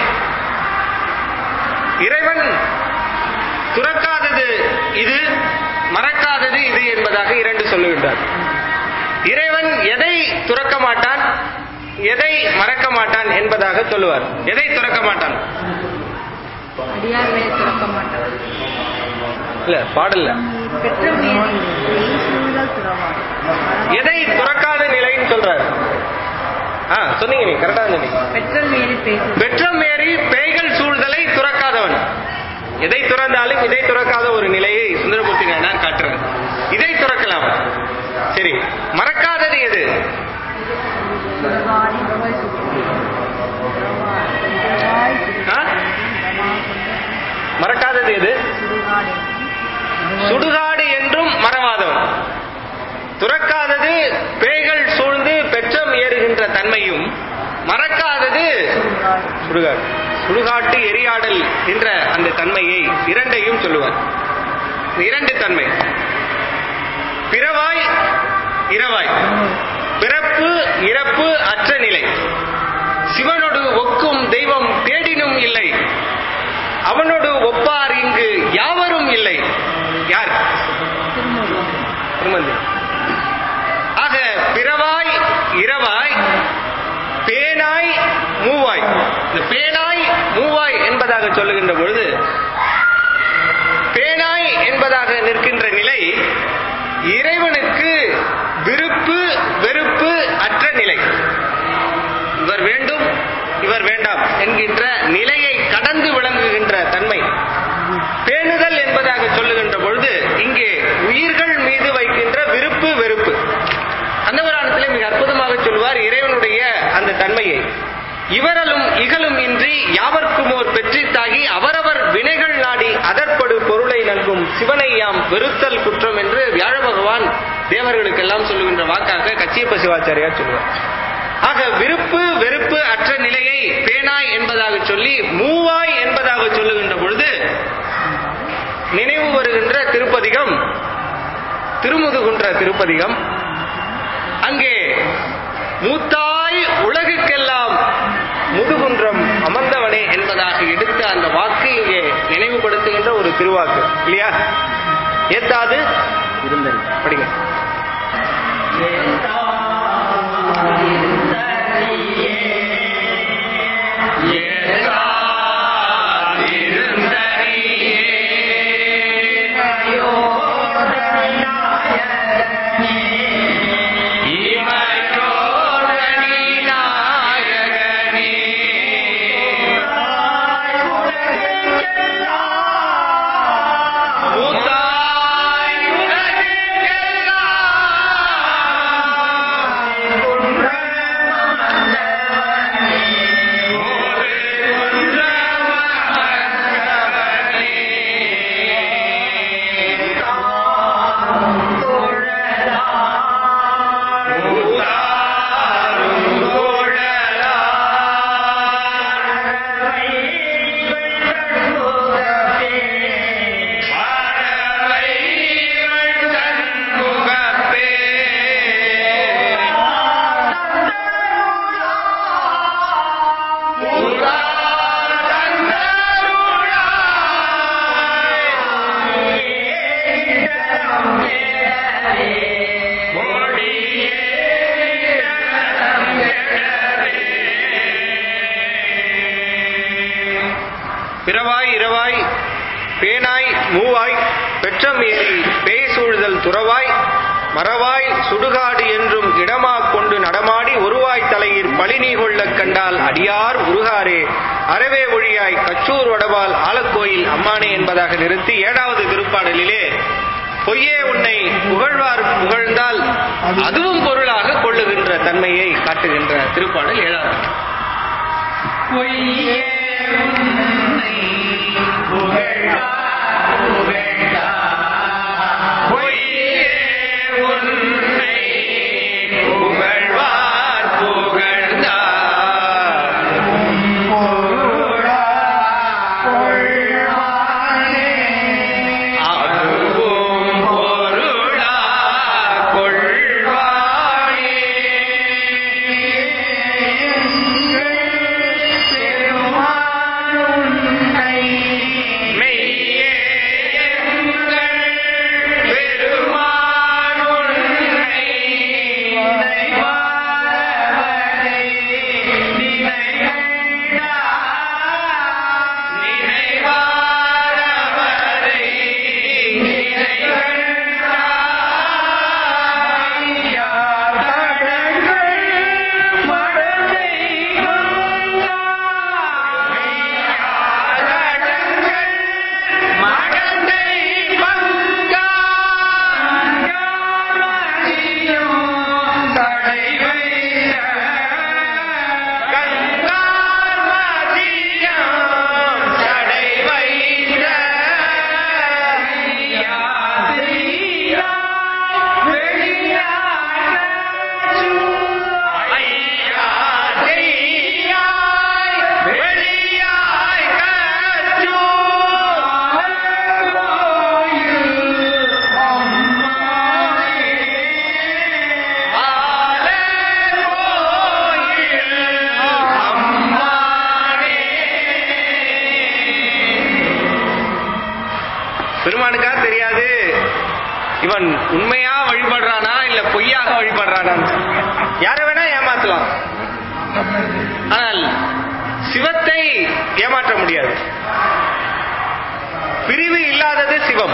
இறைவன் துறக்காதது இது மறக்காதது இது என்பதாக இரண்டு சொல்லுகின்றார் இறைவன் எதை துறக்க மாட்டான் எதை மறக்க மாட்டான் என்பதாக சொல்லுவார் எதை துறக்க மாட்டான் அடியார்களை துறக்க மாட்டார் இல்ல பாடல்ல பெற்ற மேல் சூழல் துறவார் எதை துறக்காத நிலைன்னு சொல்றாரு ஆ சொன்னீங்க நீ கரெக்டா சொன்னீங்க பெற்ற மேல் பேசு பெற்றம் மேறி பேய்கள் சூழ்தலை துறக்காதவன் எதை துறந்தாலும் இதை துறக்காத ஒரு நிலையை சுந்தரமூர்த்தி நான் காட்டுறேன் இதை துறக்கலாம் சரி மறக்காதது எது துறவாரி துறவாய் சுற்றி துறவாய் துறவாய் ஆ? மறக்காதது எது சுடுகாடு சுடுகாடு என்றும் மறவாதவன் துறக்காதது பேய்கள் சூழ்ந்து பெற்றம் ஏறுகின்ற தன்மையும் மறக்காதது சுடுகாடு சுடுகாட்டு எரியாடல் என்ற அந்த தன்மையை இரண்டையும் சொல்லுவார் இந்த இரண்டு தன்மை பிறவாய் இரவாய் பிறப்பு இறப்பு அற்ற நிலை சிவனோடு ஒக்கும் தெய்வம் தேடினும் இல்லை அவனோடு ஒப்பார் இங்கு யாவரும் இல்லை யார் திருமந்தி ஆக பிறவாய் இரவாய் பேனாய் மூவாய் இந்த பேனாய் மூவாய் என்பதாக சொல்லுகின்ற பொழுது பேனாய் என்பதாக நிற்கின்ற நிலை இறைவனுக்கு விருப்பு வெறுப்பு அற்ற நிலை இவர் வேண்டும் இவர் வேண்டாம் என்கின்ற நிலையை கடந்து விளங்குகின்ற தன்மை பேணுதல் என்பதாக சொல்லுகின்ற பொழுது இங்கே உயிர்கள் மீது வைக்கின்ற விருப்பு வெறுப்பு கந்தபுராணத்திலே மிக அற்புதமாக சொல்வார் இறைவனுடைய அந்த தன்மையை இவரலும் இகலும் இன்றி யாவர்க்குமோர் பெற்றித்தாகி அவரவர் வினைகள் நாடி அதற்படு பொருளை நல்கும் சிவனை யாம் வெறுத்தல் குற்றம் என்று வியாழ பகவான் தேவர்களுக்கெல்லாம் சொல்லுகின்ற வாக்காக கச்சியப்ப சிவாச்சாரியார் சொல்லுவார் ஆக விருப்பு வெறுப்பு அற்ற நிலையை பேனாய் என்பதாக சொல்லி மூவாய் என்பதாக சொல்லுகின்ற பொழுது நினைவு வருகின்ற திருப்பதிகம் திருமுதுகுன்ற திருப்பதிகம் அங்கே மூத்தாய் உலகுக்கெல்லாம் முதுகுன்றம் அமர்ந்தவனே என்பதாக எடுத்த அந்த வாக்கு இங்கே நினைவுபடுத்துகின்ற ஒரு திருவாக்கு இல்லையா ஏத்தாது படிங்க இமையோர் மூவாய் பெற்றம் ஏறி பேய் சூழ்தல் துறவாய் மறவாய் சுடுகாடு என்றும் இடமா கொண்டு நடமாடி ஒருவாய் தலையில் பழினி கொள்ளக் கண்டால் அடியார் உருகாரே அறவே ஒழியாய் கச்சூர் வடவால் ஆலக்கோயில் அம்மானே என்பதாக நிறுத்தி ஏழாவது திருப்பாடலிலே பொய்யே உன்னை புகழ்வார் புகழ்ந்தால் அதுவும் பொருளாக கொள்ளுகின்ற தன்மையை காட்டுகின்ற திருப்பாடல் ஏழாவது பொய்யே உன்னை புகழ்வார் புகழ்ந்தார். பொய்யே உன்னை புகழ்வார் புகழ்ந்தார் பொருளார் கொள்வானே. அதுவும் பொருளா கொள்வானே மெய்யே எங்கள் பெருமான் உன்னை நினைவாரவரை மடந்தை பங்கா கங்கார் மதியம் சடை வைத்த ஐயா செய்யாய் வெளியாய் கச்சூ ஆல கோயில் அம்மானே பெருமானுக்கா தெரியாது இவன் உண்மையா வழிபடுறானா இல்ல பொய்யாக வழிபடுறானா யாரை வேணா ஏமாத்தலாம் ஆனால் சிவத்தை ஏமாற்ற முடியாது பிரிவு இல்லாதது சிவம்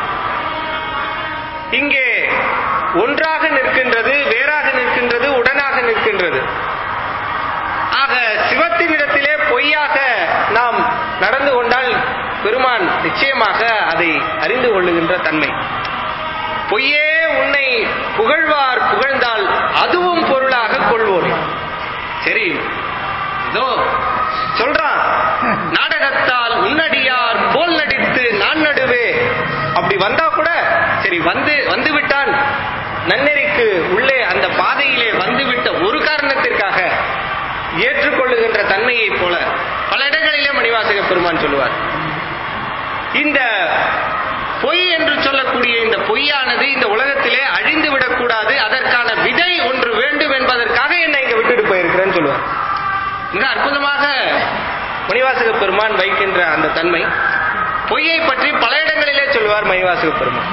இங்கே ஒன்றாக நிற்கின்றது வேறாக நிற்கின்றது உடனாக நிற்கின்றது ஆக சிவத்தினிடத்திலே பொய்யாக நாம் நடந்து கொண்டால் பெருமான் நிச்சயமாக அதை அறிந்து கொள்ளுகின்ற தன்மை பொய்யே உன்னை புகழ்வார் புகழ்ந்தால் அதுவும் பொருளாக கொள்வோம் சரி இதோ சொல்றான் நாடகத்தால் உன்னடியார் போல் நடித்து நான் நடுவே அப்படி வந்தா கூட சரி வந்து வந்து விட்டான் நன்னெறிக்கு உள்ளே அந்த பாதையிலே வந்துவிட்ட ஒரு காரணத்திற்காக ஏற்றுக்கொள்ளுகின்ற தன்மையைப் போல பல இடங்களிலே மணிவாசக பெருமான் சொல்லுவார் இந்த பொய் என்று சொல்லக்கூடிய இந்த பொய்யானது இந்த உலகத்திலே அழிந்து விடக்கூடாது அதற்கான விதை ஒன்று வேண்டும் என்பதற்காக என்னை இங்க விட்டுட்டு போயிருக்கிறேன்னு சொல்லுவார் மிக அற்புதமாக மணிவாசக பெருமான் வைக்கின்ற அந்த தன்மை பொய்யை பற்றி பல இடங்களிலே சொல்லுவார் மணிவாசக பெருமான்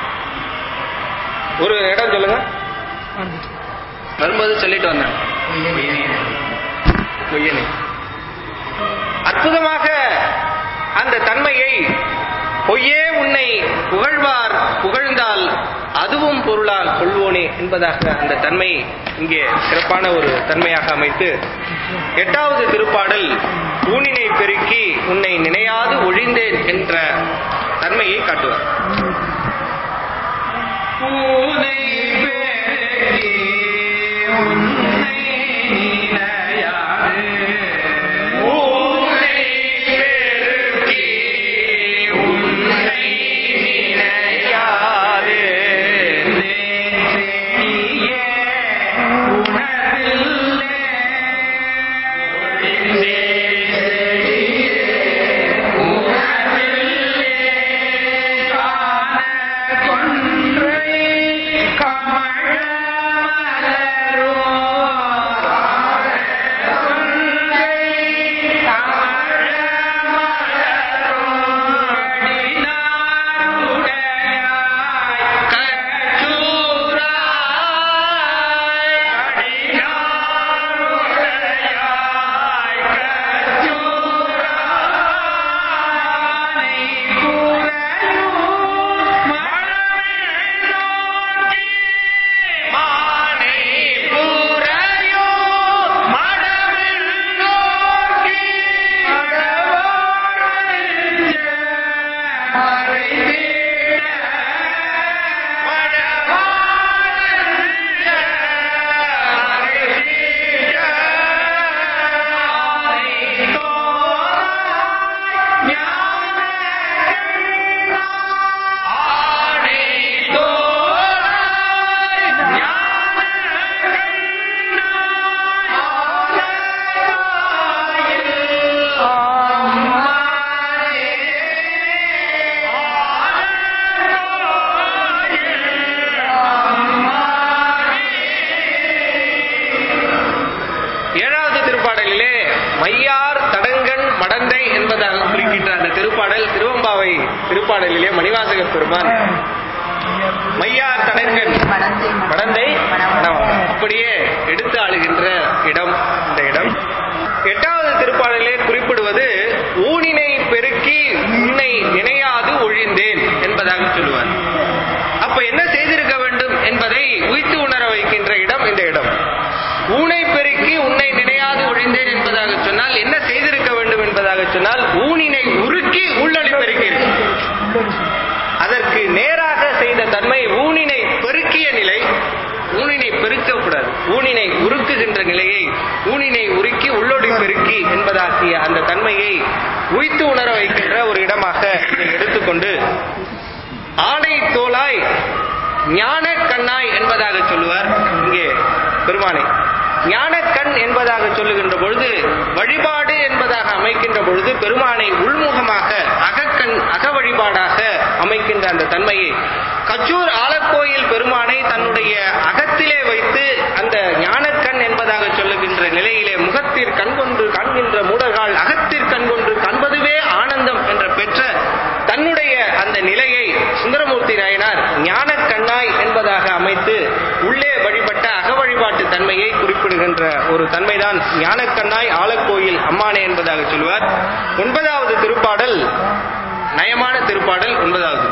ஒரு இடம் சொல்லுங்க வரும்போது சொல்லிட்டு வந்தேன் பொய்யனே அற்புதமாக அந்த தன்மையை பொய்யே உன்னை புகழ்வார் புகழ்ந்தால் அதுவும் பொருளால் கொள்வோனே என்பதாக அந்த தன்மை இங்கே சிறப்பான ஒரு தன்மையாக அமைத்து எட்டாவது திருப்பாடல் ஊனினை பெருக்கி உன்னை நினையாது ஒழிந்தேன் என்ற தன்மையை காட்டுவார் பூனை பெருக்கி உன்னை நினையாது. ஊனை பெருக்கி உன்னை நினையாது தேசேயே உணர்வில்லை. காண கொன்றை கமழ மலரோ திருப்பாடலிலே மையார் தடங்கன் மடந்தை என்பதாக குறிக்கின்ற அந்த திருப்பாடல் திருவம்பாவை திருப்பாடலிலே மணிவாசக பெருமான் மையார் தடங்கன் மடந்தை மணவாளன். அப்படியே எடுத்து ஆளுகின்ற இடம் இந்த இடம் எட்டாவது திருப்பாடலிலே குறிப்பிடுவது ஊனினை பெருக்கி உன்னை நினையாது ஒழிந்தேன் என்பதாக சொல்லுவார் அப்ப என்ன செய்திருக்க வேண்டும் என்பதை உய்த்து உணர வைக்கின்ற இடம் இந்த இடம் ஊனை பெருக்கி உன்னை நினையாது ஒழிந்தேன் என்பதாக சொன்னால் என்ன செய்திருக்க வேண்டும் என்பதாக சொன்னால் ஊனினை உருக்கி உள்ளொளி பெருக்கி அதற்கு நேராக செய்த தன்மை ஊனினை பெருக்கிய நிலை ஊனினை பெருக்கக்கூடாது ஊனினை உருக்குகின்ற நிலையை ஊனினை உருக்கி உள்ளொளி பெருக்கி என்பதாகிய அந்த தன்மையை உய்த்து உணர வைக்கின்ற ஒரு இடமாக இதை எடுத்துக்கொண்டு ஆடை தோளாய் ஞான கண்ணாய் என்பதாக சொல்லுவார் இங்கே பெருமானை ஞானக்கண் என்பதாக சொல்லுகின்ற பொழுது வழிபாடு என்பதாக அமைக்கின்ற பொழுது பெருமானை உள்முகமாக அகக்கண் அக வழிபாடாக அமைக்கின்ற அந்த தன்மையை கச்சூர் ஆலக்கோயில் பெருமானை தன்னுடைய அகத்திலே வைத்து அந்த ஞானக்கண் என்பதாக சொல்லுகின்ற நிலையிலே முகத்திற் கண்கொண்டு காண்கின்ற மூடர்கள் அகத்திற் கண்கொண்டு காண்பதுவே ஆனந்தம் என்ற பெற்ற தன்னுடைய அந்த நிலையை சுந்தரமூர்த்தி நாயனார் ஞான கண்ணாய் என்பதாக அமைத்து உள்ளே வழிபட்ட அக வழிபாட்டு தன்மையை குறிப்பிடுகின்ற ஒரு தன்மைதான் ஞானக்கண்ணாய் ஆலக்கோயில் அம்மானே என்பதாக சொல்லுவார் ஒன்பதாவது திருப்பாடல் நயமான திருப்பாடல் ஒன்பதாவது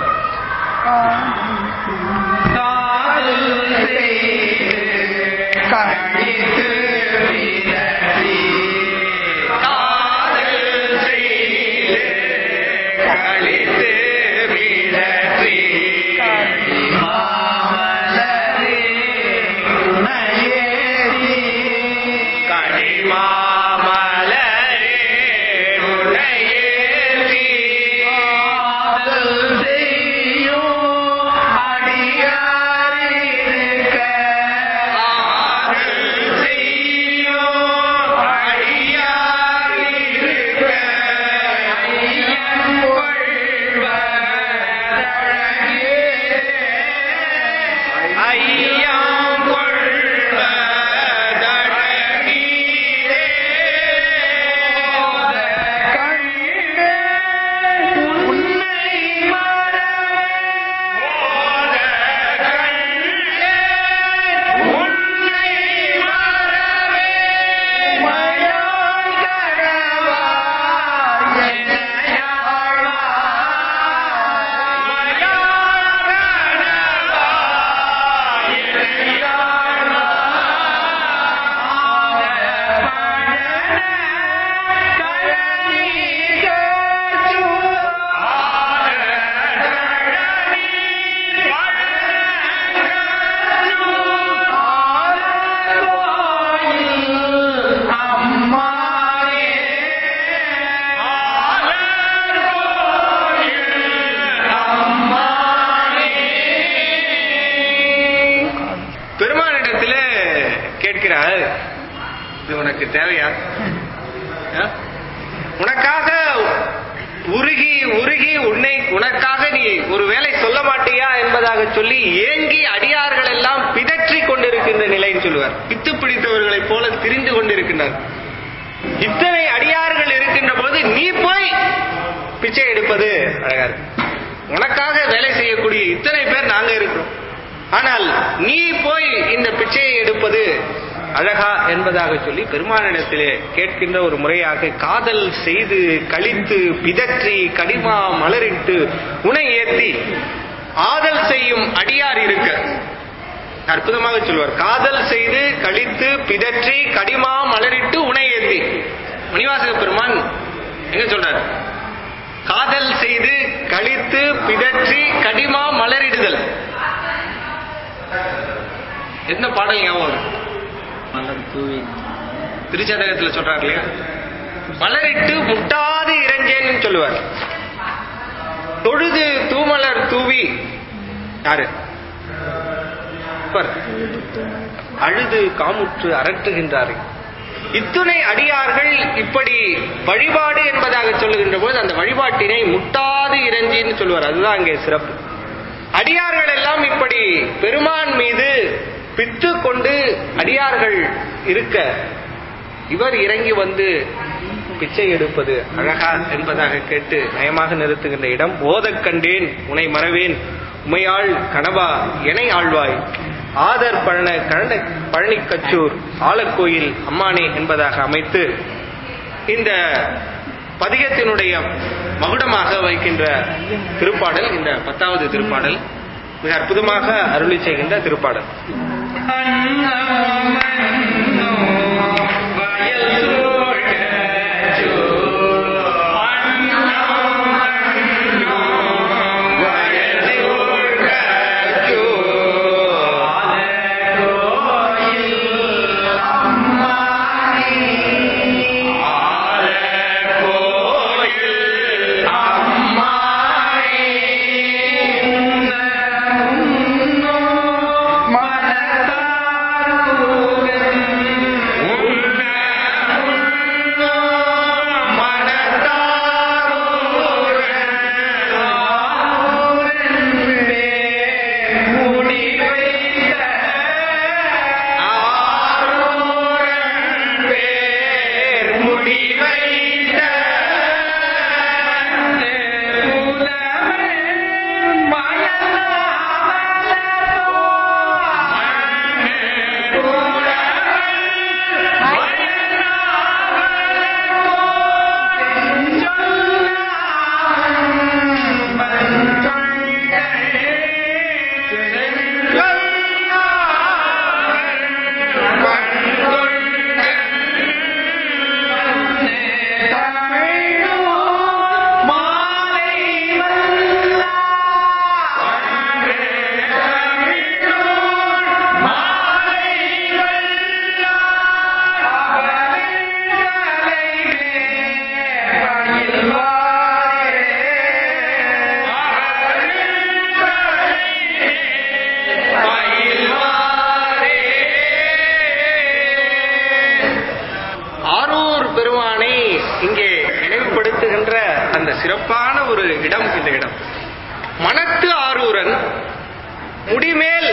பெருமானிடத்துல கேட்கிறார் இது உனக்கு தேவையா ஆ? உனக்காக உருகி உருகி உன்னை உனக்காக நீ ஒரு வேலை சொல்ல மாட்டியா என்பதாக சொல்லி ஏங்கி அடியார்கள் எல்லாம் பிதற்றி கொண்டிருக்கின்ற நிலைன்னு சொல்லுவார் பித்து பிடித்தவர்களைப் போல திரிந்து கொண்டிருக்கின்றார் இத்தனை அடியார்கள் இருக்கின்ற போது நீ போய் பிச்சை எடுப்பது அழகா இருக்கு உனக்காக வேலை செய்யக்கூடிய இத்தனை பேர் நாங்க இருக்கிறோம் ஆனால் நீ போய் இந்த பிச்சையை எடுப்பது அழகா என்பதாக சொல்லி பெருமானிடத்திலே கேட்கின்ற ஒரு முறையாக காதல் செய்து கழித்து பிதற்றி கடிமா மலரிட்டு உனை ஏத்தி ஆதல் செய்யும் அடியார் இருக்க அற்புதமாக சொல்வார் காதல் செய்து கழித்து பிதற்றி கடிமா மலரிட்டு உனை ஏத்தி மணிவாசக பெருமான் எங்க சொல்றார் காதல் செய்து கழித்து பிதற்றி கடிமா மலரிடுதல் என்ன பாடல் ஞாபகம் வரும்? மலர் தூவி திருச்சதகத்துல சொல்றாரு இல்லையா மலரிட்டு முட்டாது இறைஞ்சேன்னு சொல்லுவார் தொழுது தூமலர் தூவி யாரு பார். அழுது காமுற்று அரட்டுகின்றார்கள் இத்துணை அடியார்கள் இப்படி வழிபாடு என்பதாக சொல்லுகின்ற போது அந்த வழிபாட்டினை முட்டாது இறைஞ்சின்னு சொல்லுவார் அதுதான் அங்கே சிறப்பு அடியார்கள் எல்லாம் இப்படி பெருமான் மீது பித்து கொண்டு அடியார்கள் இருக்க இவர் இறங்கி வந்து பிச்சை எடுப்பது அழகா என்பதாக கேட்டு நயமாக நிறுத்துகின்ற இடம் ஓதக் கண்டேன் உனை மறவேன் உமையாள் கனவா எனை ஆழ்வாய் ஆதர் பழன கழன பழனிக்கச்சூர் ஆலக்கோயில் அம்மானே என்பதாக அமைத்து இந்த பதிகத்தினுடைய மகுடமாக வைக்கின்ற திருப்பாடல் இந்த பத்தாவது திருப்பாடல் மிக அற்புதமாக அருளி செய்கின்ற திருப்பாடல் ஆரூர் பெருமானை இங்கே நினைவுபடுத்துகின்ற அந்த சிறப்பான ஒரு இடம் இந்த இடம் மனத்து ஆரூரன் முடிமேல்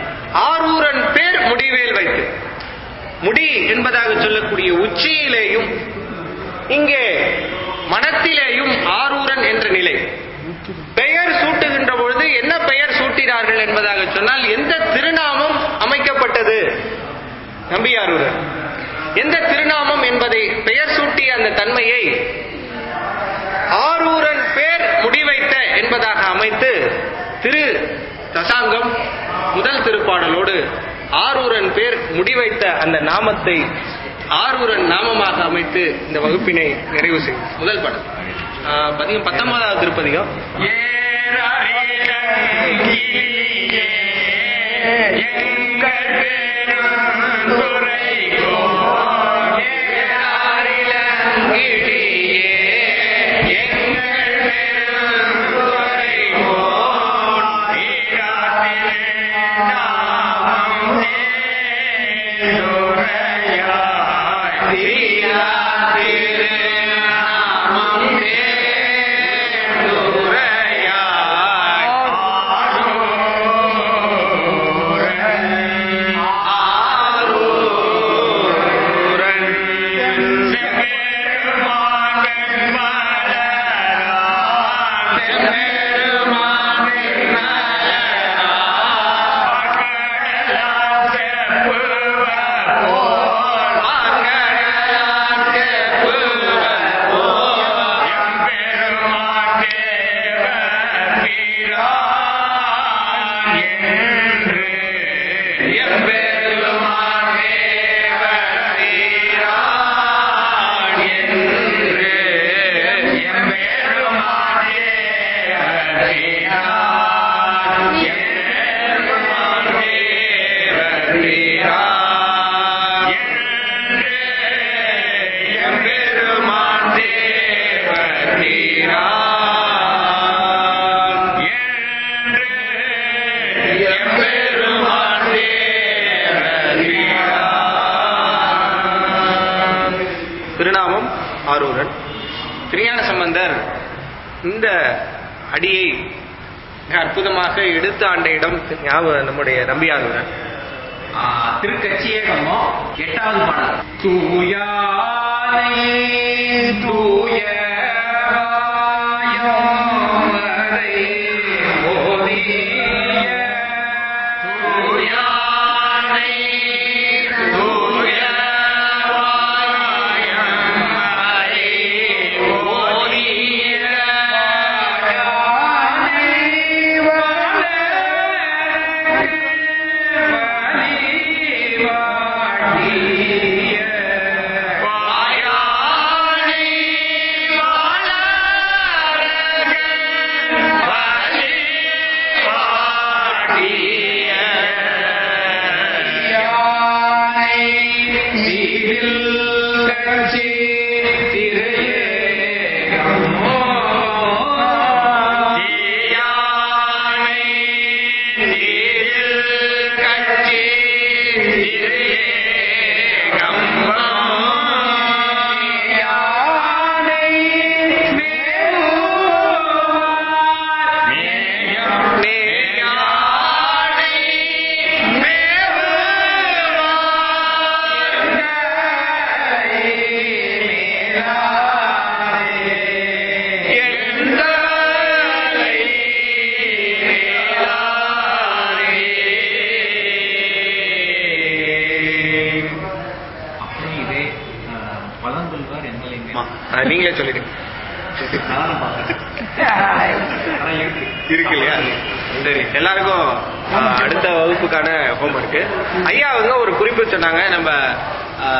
ஆரூரன் பேர் முடிவேல் வைத்து முடி என்பதாக சொல்லக்கூடிய உச்சியிலேயும் இங்கே மனத்திலேயும் ஆரூரன் என்ற நிலை பெயர் சூட்டுகின்ற பொழுது என்ன பெயர் சூட்டினார்கள் என்பதாக சொன்னால் எந்த திருநாமம் அமைக்கப்பட்டது நம்பியாரூரர் எந்த திருநாமம் என்பதை பெயர் சூட்டிய அந்த தன்மையை ஆரூரன் பேர் முடிவைத்த என்பதாக அமைத்து திரு தசாங்கம் முதல் திருப்பாடலோடு ஆரூரன் பேர் முடிவைத்த அந்த நாமத்தை ஆரூரன் நாமமாக அமைத்து இந்த வகுப்பினை நிறைவு செய்யும் முதல் பாடல் ஆஹ், பதிகம் பத்தொன்பதாவது திருப்பதிகம் திருநாமம் ஆரூரன் திருஞான சம்பந்தர் இந்த அடியை மிக அற்புதமாக எடுத்து ஆண்ட இடம் ஞாபகம் நம்முடைய நம்பியாரூரன் ஆ, திருக்கச்சியகமோ எட்டாவது பாடல் தூயானை தூய வாயோமரை ஓதிய தூயானை தூய வாயோமரை ஓதிய யானை அப்புறம் இதே அஹ், பழங்கொள்வார் எம்எல்ஏங்க ஆமா. அது நீங்களே சொல்லிடுங்க நானும் பார்த்தேன் ஆனா இருக்கு இருக்கு இல்லையா சரி எல்லாருக்கும் ஆ, அடுத்த வகுப்புக்கான ஹோம்ஒர்க் ஐயா அவங்க ஒரு குறிப்பு சொன்னாங்க நம்ம ஆ,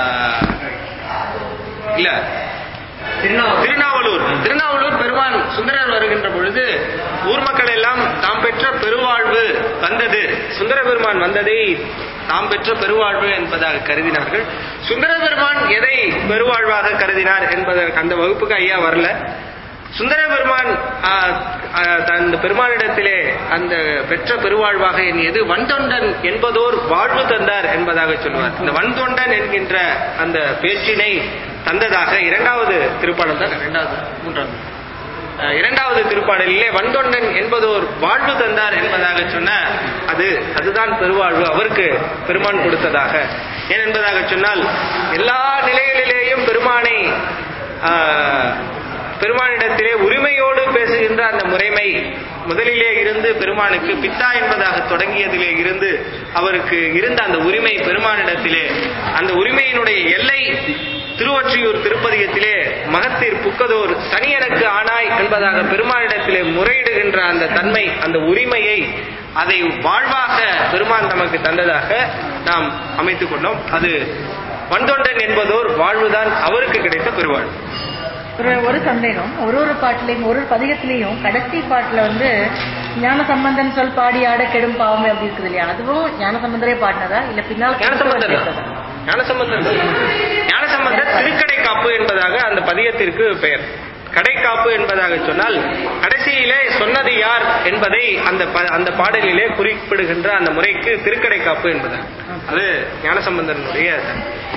இல்ல திருநாவலூர் திருநாவலூர் பெருமான் சுந்தரர் வருகின்ற பொழுது ஊர் மக்கள் எல்லாம் தாம் பெற்ற பெருவாழ்வு வந்தது சுந்தர பெருமான் வந்ததை தாம் பெற்ற பெருவாழ்வு என்பதாக கருதினார்கள் சுந்தர பெருமான் எதை பெருவாழ்வாக கருதினார் என்பதற்கு அந்த வகுப்புக்கு ஐயா வரல சுந்தர பெருமான் ஆ, ஆ, அந்த பெருமானிடத்திலே அந்த பெற்ற பெருவாழ்வாக எண்ணியது வன்தொண்டன் என்பதோர் வாழ்வு தந்தார் என்பதாக சொல்வார் இந்த வன்தொண்டன் என்கின்ற அந்த பேச்சினை தந்ததாக இரண்டாவது திருப்பாடல் தான் இரண்டாவது மூன்றாவது அஹ், இரண்டாவது திருப்பாடலிலே வன்தொண்டன் என்பதோர் வாழ்வு தந்தார் என்பதாக சொன்ன அது அதுதான் பெருவாழ்வு அவருக்கு பெருமான் கொடுத்ததாக ஏன் என்பதாக சொன்னால் எல்லா நிலைகளிலேயும் பெருமானை ஆஹ், பெருமானிடத்திலே உரிமையோடு பேசுகின்ற அந்த முறைமை முதலிலே இருந்து பெருமானுக்கு பித்தா என்பதாக தொடங்கியதிலே இருந்து அவருக்கு இருந்த அந்த உரிமை பெருமானிடத்திலே அந்த உரிமையினுடைய எல்லை திருவொற்றியூர் திருப்பதிகத்திலே மகத்தீர் புக்கதோர் சனியனுக்கு ஆனாய் என்பதாக பெருமானிடத்திலே முறையிடுகின்ற அந்த தன்மை அந்த உரிமையை அதை வாழ்வாக பெருமான் நமக்கு தந்ததாக நாம் அமைத்துக் கொண்டோம் அது வந்தொண்டன் என்பதோர் வாழ்வுதான் அவருக்கு கிடைத்த பெருவாழ்வு ஒரு ஒரு சந்தேகம் ஒரு ஒரு பாட்டுலயும் ஒரு ஒரு பதிகத்திலையும் கடைசி பாட்டுல வந்து ஞான சம்பந்தன் சொல் பாடி ஆட கெடும் பாவமே அப்படி இருக்குது இல்லையா அதுவும் ஞான சம்பந்தரே பாடினதா இல்ல பின்னால் ஞானசம்பந்தர் தான். ஞானசம்பந்தர் தான். ஞானசம்பந்தர் திருக்கடை காப்பு என்பதாக அந்த பதிகத்திற்கு பெயர் கடைக்காப்பு என்பதாக சொன்னால் கடைசியிலே சொன்னது யார் என்பதை அந்த ப- அந்த பாடலிலே குறிப்பிடுகின்ற அந்த முறைக்கு திருக்கடை காப்பு என்பதாக அது ஞானசம்பந்தனுடைய